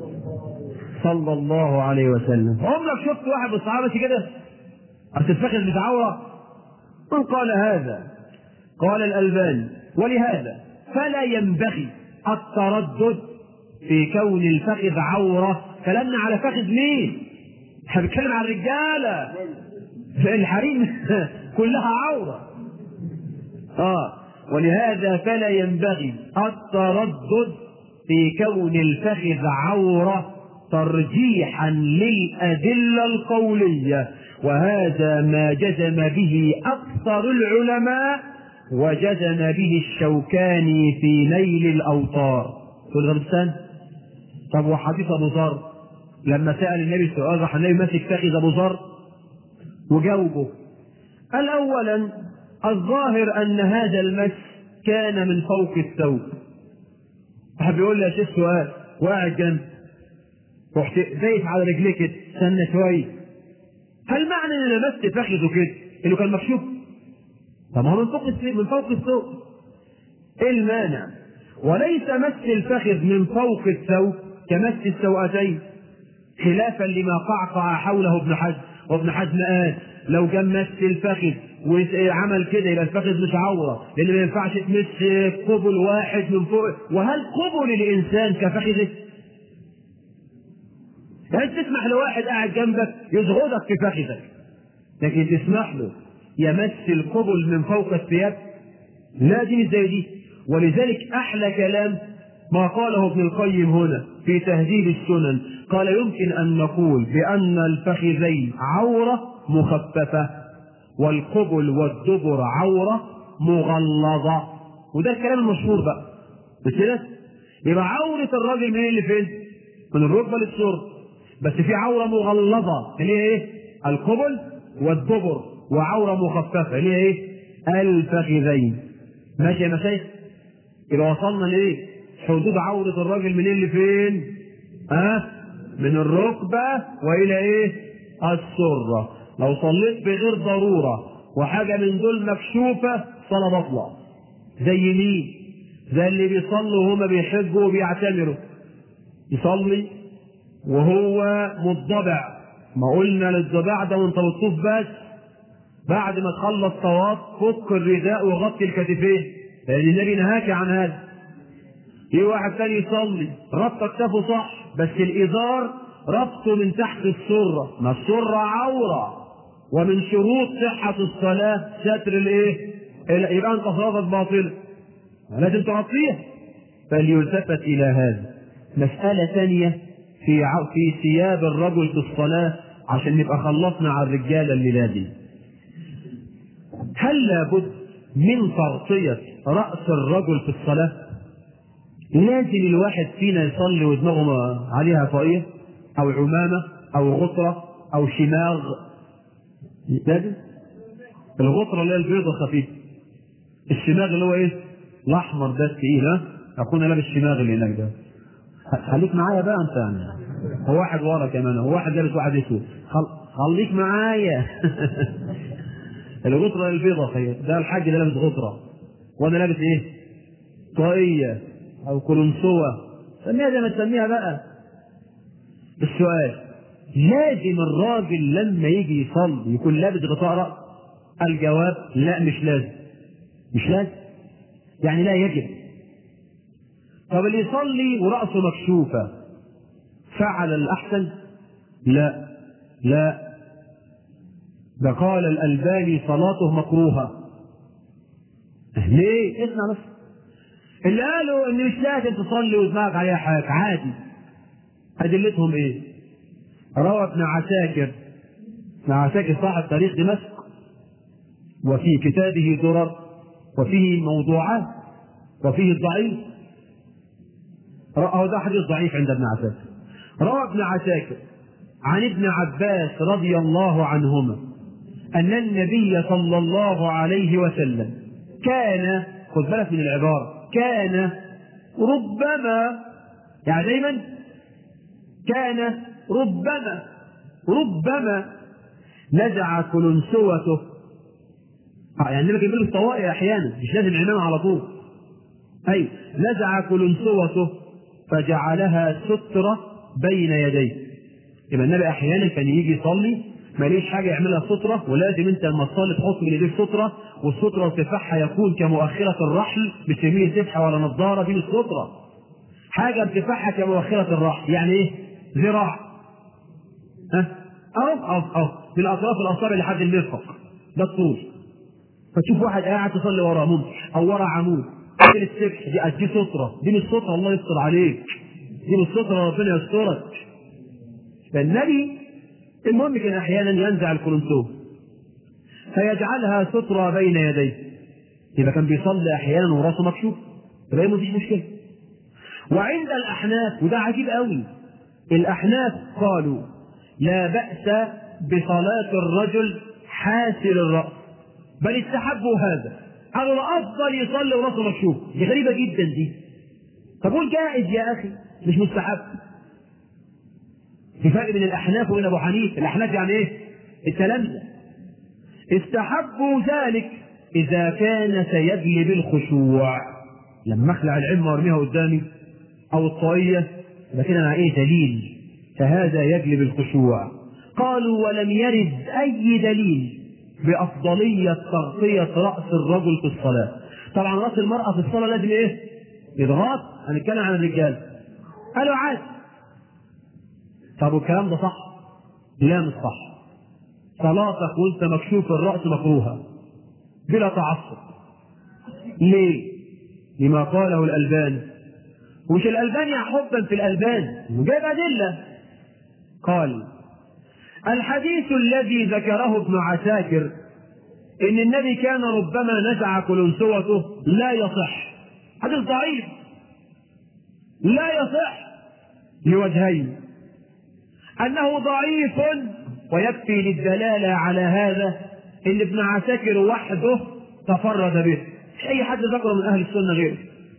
صلى الله عليه وسلم عمرك شفت واحد من الصحابه كده هتتفخذ بتعوره من قال هذا قال الألباني ولهذا فلا ينبغي التردد في كون الفخذ عورة كلامنا على فخذ مين؟ احنا بنتكلم عن الرجالة الحريم كلها عورة اه ولهذا فلا ينبغي التردد في كون الفخذ عورة ترجيحا للأدلة القولية وهذا ما جزم به أكثر العلماء وجزم به الشوكاني في نيل الأوطار تقول غربستان طب وحديث أبو ذر لما سأل النبي سؤال راح النبي ماسك فخذ أبو ذر وجاوبه قال أولا الظاهر أن هذا المس كان من فوق الثوب واحد بيقول لي يا شيخ سؤال وقاعد جنب رحت دايس على رجليه كده استنى شويه هل معنى ان لمست فخذه كده انه كان مكشوف؟ طب هو من فوق من فوق الثوب ايه المانع؟ وليس مس الفخذ من فوق الثوب كمس السوأتين خلافا لما قعقع حوله ابن حزم وابن حزم قال لو كان مس الفخذ وعمل كده يبقى الفخذ مش عوره لان ما ينفعش تمس قبل واحد من فوق وهل قبل الانسان كفخذه؟ هل تسمح لواحد قاعد جنبك يزغدك في فخذك لكن تسمح له يمس القبل من فوق الثياب لا دي مش زي دي ولذلك احلى كلام ما قاله ابن القيم هنا في تهذيب السنن قال يمكن ان نقول بان الفخذين عوره مخففه والقبل والدبر عوره مغلظه وده الكلام المشهور بقى مش كده؟ يبقى عوره الراجل من اللي فين؟ من الركبه للسرب بس في عورة مغلظة اللي هي ايه؟ القبل والدبر وعورة مخففة اللي هي ايه؟ الفخذين ماشي يا مشايخ؟ يبقى وصلنا لايه حدود عورة الراجل من اللي فين ها أه؟ من الركبة والى ايه السرة لو صليت بغير ضرورة وحاجة من دول مكشوفة صلاة بطلة زي مين زي اللي بيصلوا وهما بيحجوا وبيعتمروا يصلي وهو مضبع ما قلنا للضباع ده وانت بتطوف بس بعد ما تخلص طواف فك الرداء وغطي الكتفين لان النبي نهاك عن هذا في واحد تاني يصلي ربط كتفه صح بس الازار ربطه من تحت السره ما السره عوره ومن شروط صحه الصلاه ستر الايه يبقى انت صلاتك باطله لازم تغطيها فليلتفت الى هذا مساله ثانيه في في ثياب الرجل في الصلاه عشان نبقى خلصنا على الرجاله الليله دي هل لابد من تغطيه راس الرجل في الصلاه لازم الواحد فينا يصلي ودماغه عليها طاقيه او عمامه او غطره او شماغ لازم الغطره اللي هي البيضه خفيفه الشماغ اللي هو ايه الاحمر ده التقيل ها اكون لابس الشماغ اللي هناك ده خليك معايا بقى انت يعني هو واحد ورا كمان هو واحد لابس واحد اسود خل... خليك معايا الغطره البيضه خير ده الحاج ده لابس غطره وانا لابس ايه طاقيه او كلنسوه سميها زي ما تسميها بقى السؤال لازم الراجل لما يجي يصلي يكون لابس غطاء راس الجواب لا مش لازم مش لازم يعني لا يجب طب اللي يصلي ورأسه مكشوفة فعل الأحسن لا لا ده قال الألباني صلاته مكروهة ليه؟ اسمع بس اللي قالوا ان مش لازم تصلي ودماغك عليها حاجة عادي أدلتهم ايه؟ روى ابن عساكر ابن عساكر صاحب تاريخ دمشق وفي كتابه درر وفيه موضوعات وفيه الضعيف أو ده حديث ضعيف عند ابن عساكر روى ابن عساكر عن ابن عباس رضي الله عنهما أن النبي صلى الله عليه وسلم كان خذ بالك من العبارة كان ربما يعني دايما كان ربما ربما نزع كلنسوته يعني النبي كان بيلبس طوائي احيانا مش لازم عمامه على طول اي نزع كلنسوته فجعلها سترة بين يديه يبقى النبي احيانا كان يجي يصلي ماليش حاجه يعملها ستره ولازم انت لما تصلي تحط من ايديك ستره والستره ارتفاعها يكون كمؤخره الرحل مش تسميه سبحه ولا نظاره دي مش ستره حاجه ارتفاعها كمؤخره الرحل يعني ايه ذراع ها اهو اهو اهو من اطراف الاصابع لحد المرفق ده الطول فتشوف واحد قاعد تصلي وراه ممكن او ورا عمود دي السبح دي دي ستره دي مش ستره الله يستر عليك دي مش ستره ربنا يسترك فالنبي المهم كان احيانا ينزع الكلنسوه فيجعلها سترة بين يديه يبقى كان بيصلي احيانا وراسه مكشوف يبقى مفيش مشكله وعند الاحناف وده عجيب قوي الاحناف قالوا لا باس بصلاه الرجل حاسر الراس بل استحبوا هذا قالوا الافضل يصلي وراسه مكشوف دي غريبه جدا دي طب قول جائز يا اخي مش مستحب في فرق بين الاحناف وبين ابو حنيفه الاحناف يعني ايه التلامذه استحبوا ذلك اذا كان سيجلب الخشوع لما اخلع العلم وارميها قدامي او الطاقيه يبقى كده مع ايه دليل فهذا يجلب الخشوع قالوا ولم يرد اي دليل بافضليه تغطيه راس الرجل في الصلاه طبعا راس المراه في الصلاه لازم ايه يضغط هنتكلم عن الرجال قالوا عادي طب والكلام ده صح؟ لا مش صح. صلاتك وانت مكشوف الرأس مكروهة بلا تعصب. ليه؟ لما قاله الألباني. ومش الألباني حبا في الألباني، جايب أدلة. قال: الحديث الذي ذكره ابن عساكر إن النبي كان ربما نزع كلنسوته لا يصح. حديث ضعيف. لا يصح لوجهين. أنه ضعيف ويكفي للدلالة على هذا إن ابن عساكر وحده تفرد به مش أي حد ذكره من أهل السنة غيره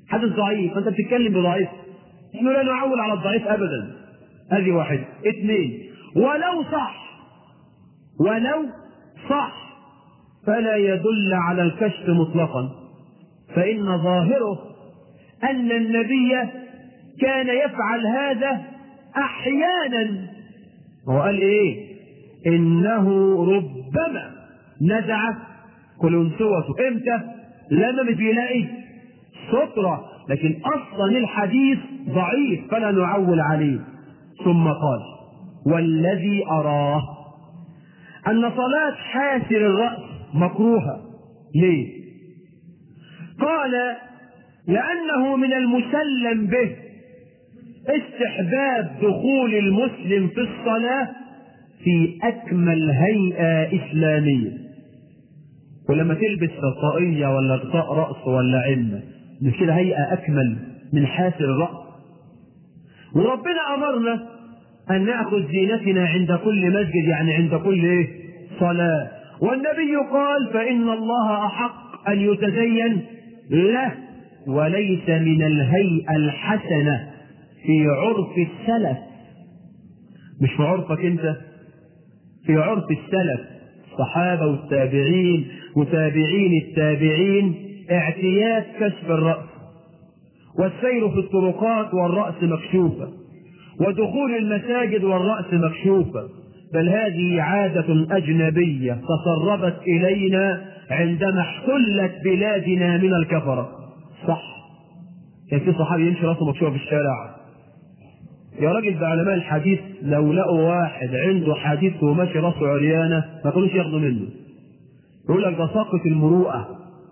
حدث ضعيف فانت بتتكلم بضعيف احنا لا نعول على الضعيف ابدا هذه واحد اثنين ولو صح ولو صح فلا يدل على الكشف مطلقا فإن ظاهره أن النبي كان يفعل هذا أحيانا هو قال إيه إنه ربما نزع كلنسوته إمتى لما مش بيلاقي سترة لكن أصلا الحديث ضعيف فلا نعول عليه ثم قال والذي أراه أن صلاة حاسر الرأس مكروهة ليه؟ قال لأنه من المسلم به استحباب دخول المسلم في الصلاة في أكمل هيئة إسلامية ولما تلبس طاقية ولا غطاء رأس ولا عمة مش كده هيئة أكمل من حاسر الرأس وربنا أمرنا أن نأخذ زينتنا عند كل مسجد يعني عند كل إيه؟ صلاة والنبي قال فإن الله أحق أن يتزين له وليس من الهيئة الحسنة في عرف السلف مش في عرفك أنت في عرف السلف الصحابة والتابعين وتابعين التابعين اعتياد كشف الرأس والسير في الطرقات والرأس مكشوفة ودخول المساجد والرأس مكشوفة بل هذه عادة أجنبية تسربت إلينا عندما احتلت بلادنا من الكفرة صح كان في صحابي يمشي راسه مكشوفة في الشارع يا راجل ده علماء الحديث لو لقوا واحد عنده حديث وماشي راسه عريانة ما كانوش ياخدوا منه يقول لك ده ساقط المروءة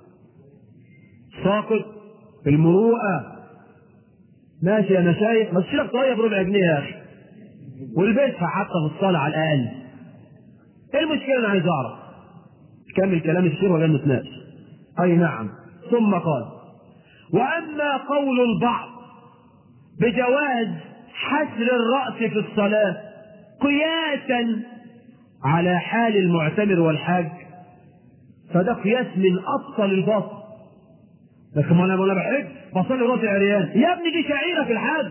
ساقط المروءة ماشي انا شايف بس لك طيب ربع جنيه يا اخي والبسها حتى في الصلاة على الأقل ايه المشكلة انا عايز اعرف كمل كلام الشيخ ولا نتناقش اي نعم ثم قال واما قول البعض بجواز حسر الرأس في الصلاة قياسا على حال المعتمر والحاج فده قياس من ابطل الباطل لكن ما انا انا بحج بصلي راسي عريان يا ابني دي شعيره في الحج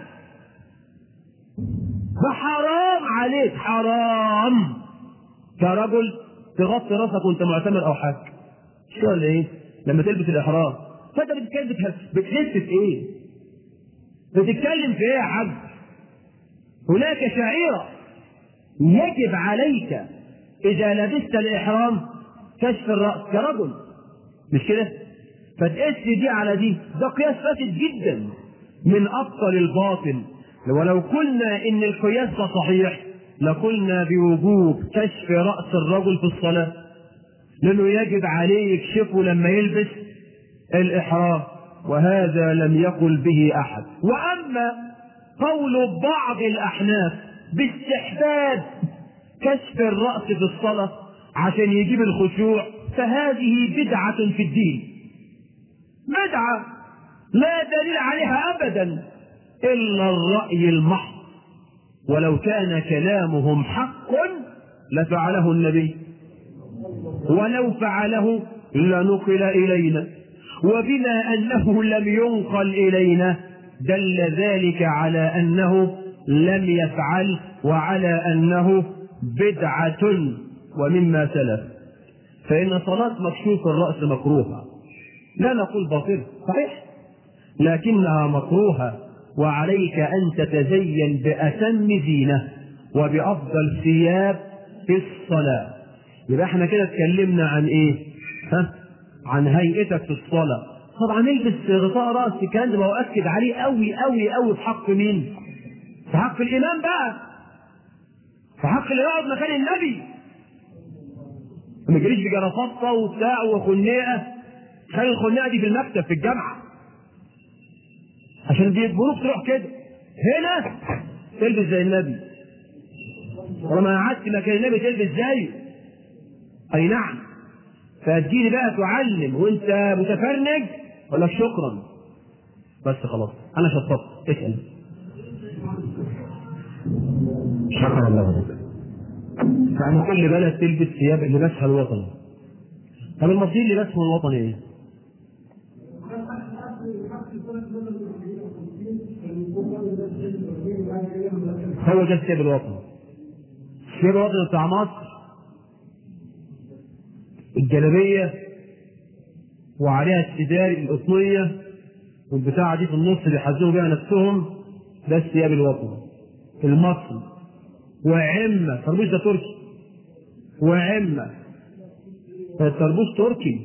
ده حرام عليك حرام كرجل تغطي راسك وانت معتمر او حاج شو ولا ايه لما تلبس الاحرام فانت بتتكلم بتلف في ايه بتتكلم في ايه يا حاج هناك شعيره يجب عليك اذا لبست الاحرام كشف الراس كرجل مش كده فتقيس دي على دي ده قياس فاسد جدا من ابطل الباطل ولو قلنا ان القياس ده صحيح لقلنا بوجوب كشف راس الرجل في الصلاه لانه يجب عليه يكشفه لما يلبس الاحرام وهذا لم يقل به احد واما قول بعض الاحناف باستحباب كشف الراس في الصلاه عشان يجيب الخشوع فهذه بدعه في الدين بدعة لا دليل عليها أبدا إلا الرأي المحض ولو كان كلامهم حق لفعله النبي ولو فعله لنقل إلينا وبما أنه لم ينقل إلينا دل ذلك على أنه لم يفعل وعلى أنه بدعة ومما سلف فإن صلاة مكشوف الرأس مكروهة لا نقول باطل صحيح لكنها مكروهة وعليك أن تتزين بأتم زينة وبأفضل ثياب في الصلاة يبقى احنا كده اتكلمنا عن ايه؟ ها؟ عن هيئتك في الصلاة طبعا البس غطاء رأس الكلام ده بأكد عليه قوي قوي قوي في حق مين؟ في حق الإمام بقى في حق اللي يقعد مكان النبي ما يجريش بجرافطة وبتاع وخناقة خلي الخناقه دي في المكتب في الجامعه عشان بيجبروك تروح كده هنا تلبس زي النبي ولما قعدت مكان النبي تلبس زيه اي نعم فتجيلي بقى تعلم وانت متفرج اقول لك شكرا بس خلاص انا شطبت اسال شكرا الله لك يعني كل بلد تلبس ثياب لباسها الوطني طب المصريين لباسهم الوطني ايه؟ هو ده الثياب الوطني الثياب الوطني بتاع مصر الجلابيه وعليها السدار القطنيه والبتاعه دي في النص اللي يحزنوا بيها نفسهم ده الثياب الوطني المصري وعمه طربوش ده تركي وعمه الطربوش تركي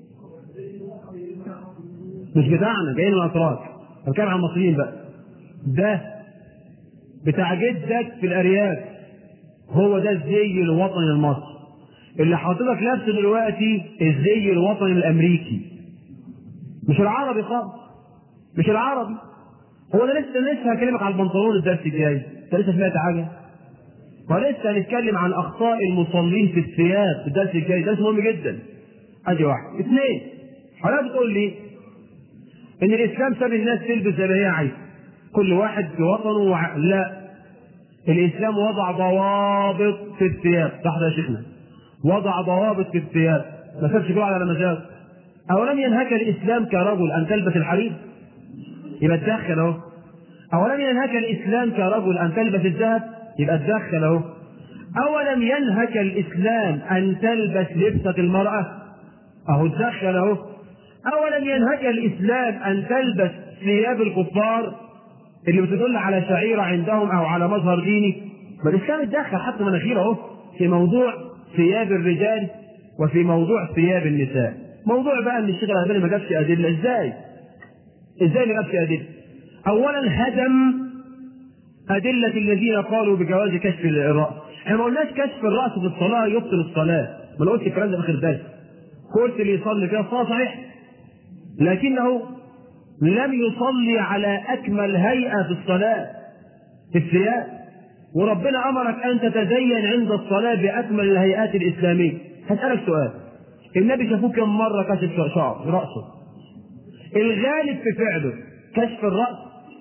مش بتاعنا جايين من الاتراك بتكلم عن المصريين بقى ده بتاع جدك في الارياف هو ده الزي الوطني المصري اللي حضرتك لابسه دلوقتي الزي الوطني الامريكي مش العربي خالص مش العربي هو انا لسه لسه هكلمك على البنطلون الدرس الجاي انت لسه سمعت حاجه ولسه هنتكلم عن اخطاء المصلين في الثياب في الدرس الجاي درس مهم جدا ادي واحد اثنين حضرتك بتقول لي ان الاسلام ساب الناس تلبس زي ما هي عايزه كل واحد في وطنه وع... لا الاسلام وضع ضوابط في الثياب صح يا شيخنا وضع ضوابط في الثياب ما سابش كل على مزاج اولم ينهك الاسلام كرجل ان تلبس الحرير يبقى تدخل اهو اولم ينهك الاسلام كرجل ان تلبس الذهب يبقى تدخل اهو اولم ينهك الاسلام ان تلبس لبسه المراه اهو تدخل اهو اولم ينهك الاسلام ان تلبس ثياب الكفار اللي بتدل على شعيره عندهم او على مظهر ديني ما الاسلام اتدخل حتى مناخير اهو في موضوع ثياب الرجال وفي موضوع ثياب النساء موضوع بقى ان الشيخ الالباني ما جابش ادله ازاي ازاي ما جابش ادله اولا هدم ادله الذين قالوا بجواز كشف الراس احنا ما قلناش كشف الراس في الصلاه يبطل الصلاه ما انا قلت الكلام ده في اخر درس قلت اللي يصلي فيها الصلاه صحيح لكنه لم يصلي على اكمل هيئه في الصلاه في الثياب وربنا امرك ان تتزين عند الصلاه باكمل الهيئات الاسلاميه هسالك سؤال النبي شافوه كم مره كشف شعر راسه الغالب في فعله كشف الراس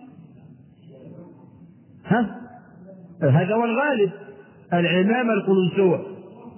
ها هذا هو الغالب العمامه القلنسوه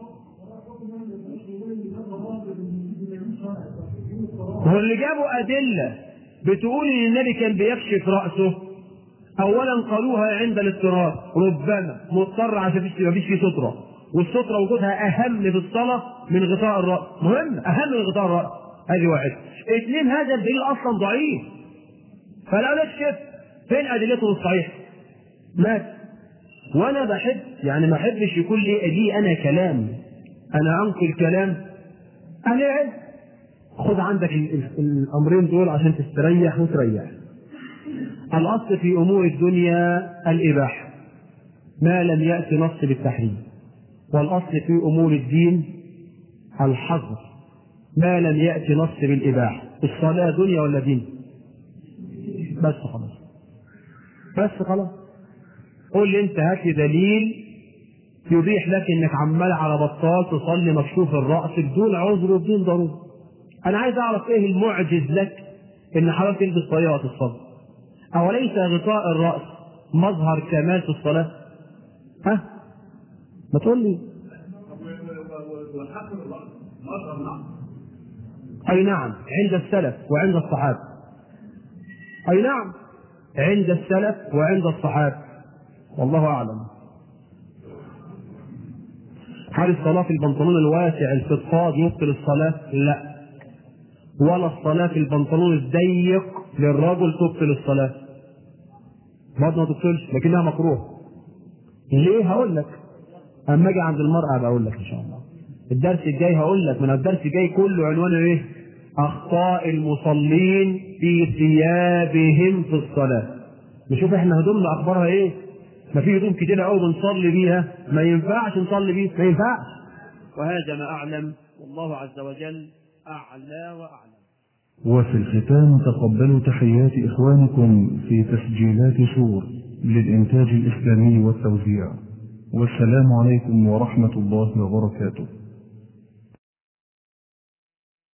هو اللي جابوا أدلة بتقول إن النبي كان بيكشف رأسه أولا قالوها عند الاضطراب ربما مضطر عشان مفيش مفيش فيه سترة والسترة وجودها أهم في الصلاة من غطاء الرأس مهم أهم من غطاء الرأس هذه واحد اثنين هذا الدليل أصلا ضعيف فلا نكشف فين أدلته الصحيحة مات وأنا بحب يعني ما أحبش يكون لي لي أنا كلام أنا أنقل كلام أهل العلم خد عندك الامرين دول عشان تستريح وتريح الاصل في امور الدنيا الاباحه ما لم ياتي نص بالتحريم والاصل في امور الدين الحظر ما لم ياتي نص بالاباحه الصلاه دنيا ولا دين بس خلاص بس خلاص قول لي انت هات لي دليل يبيح لك انك عمال على بطال تصلي مكشوف الراس بدون عذر وبدون ضروره انا عايز اعرف ايه المعجز لك ان حضرتك تلبس طريقه وقت الصلاه اوليس غطاء الراس مظهر كمال في الصلاه ها ما تقول لي اي نعم عند السلف وعند الصحابه اي نعم عند السلف وعند الصحابه والله اعلم هل الصلاه في البنطلون الواسع الفضفاض يبطل الصلاه لا ولا الصلاة في البنطلون الضيق للرجل تبطل الصلاة برضه ما تبطلش لكنها مكروه ليه هقول لك اما اجي عند المرأة بقول لك ان شاء الله الدرس الجاي هقول لك من الدرس الجاي كله عنوانه ايه اخطاء المصلين في ثيابهم في الصلاة نشوف احنا هدومنا اخبارها ايه ما في هدوم كتير قوي بنصلي بيها ما ينفعش نصلي بيها ما ينفعش وهذا ما اعلم والله عز وجل أعلى وأعلم وفي الختام تقبلوا تحيات إخوانكم في تسجيلات شور للإنتاج الإسلامي والتوزيع والسلام عليكم ورحمة الله وبركاته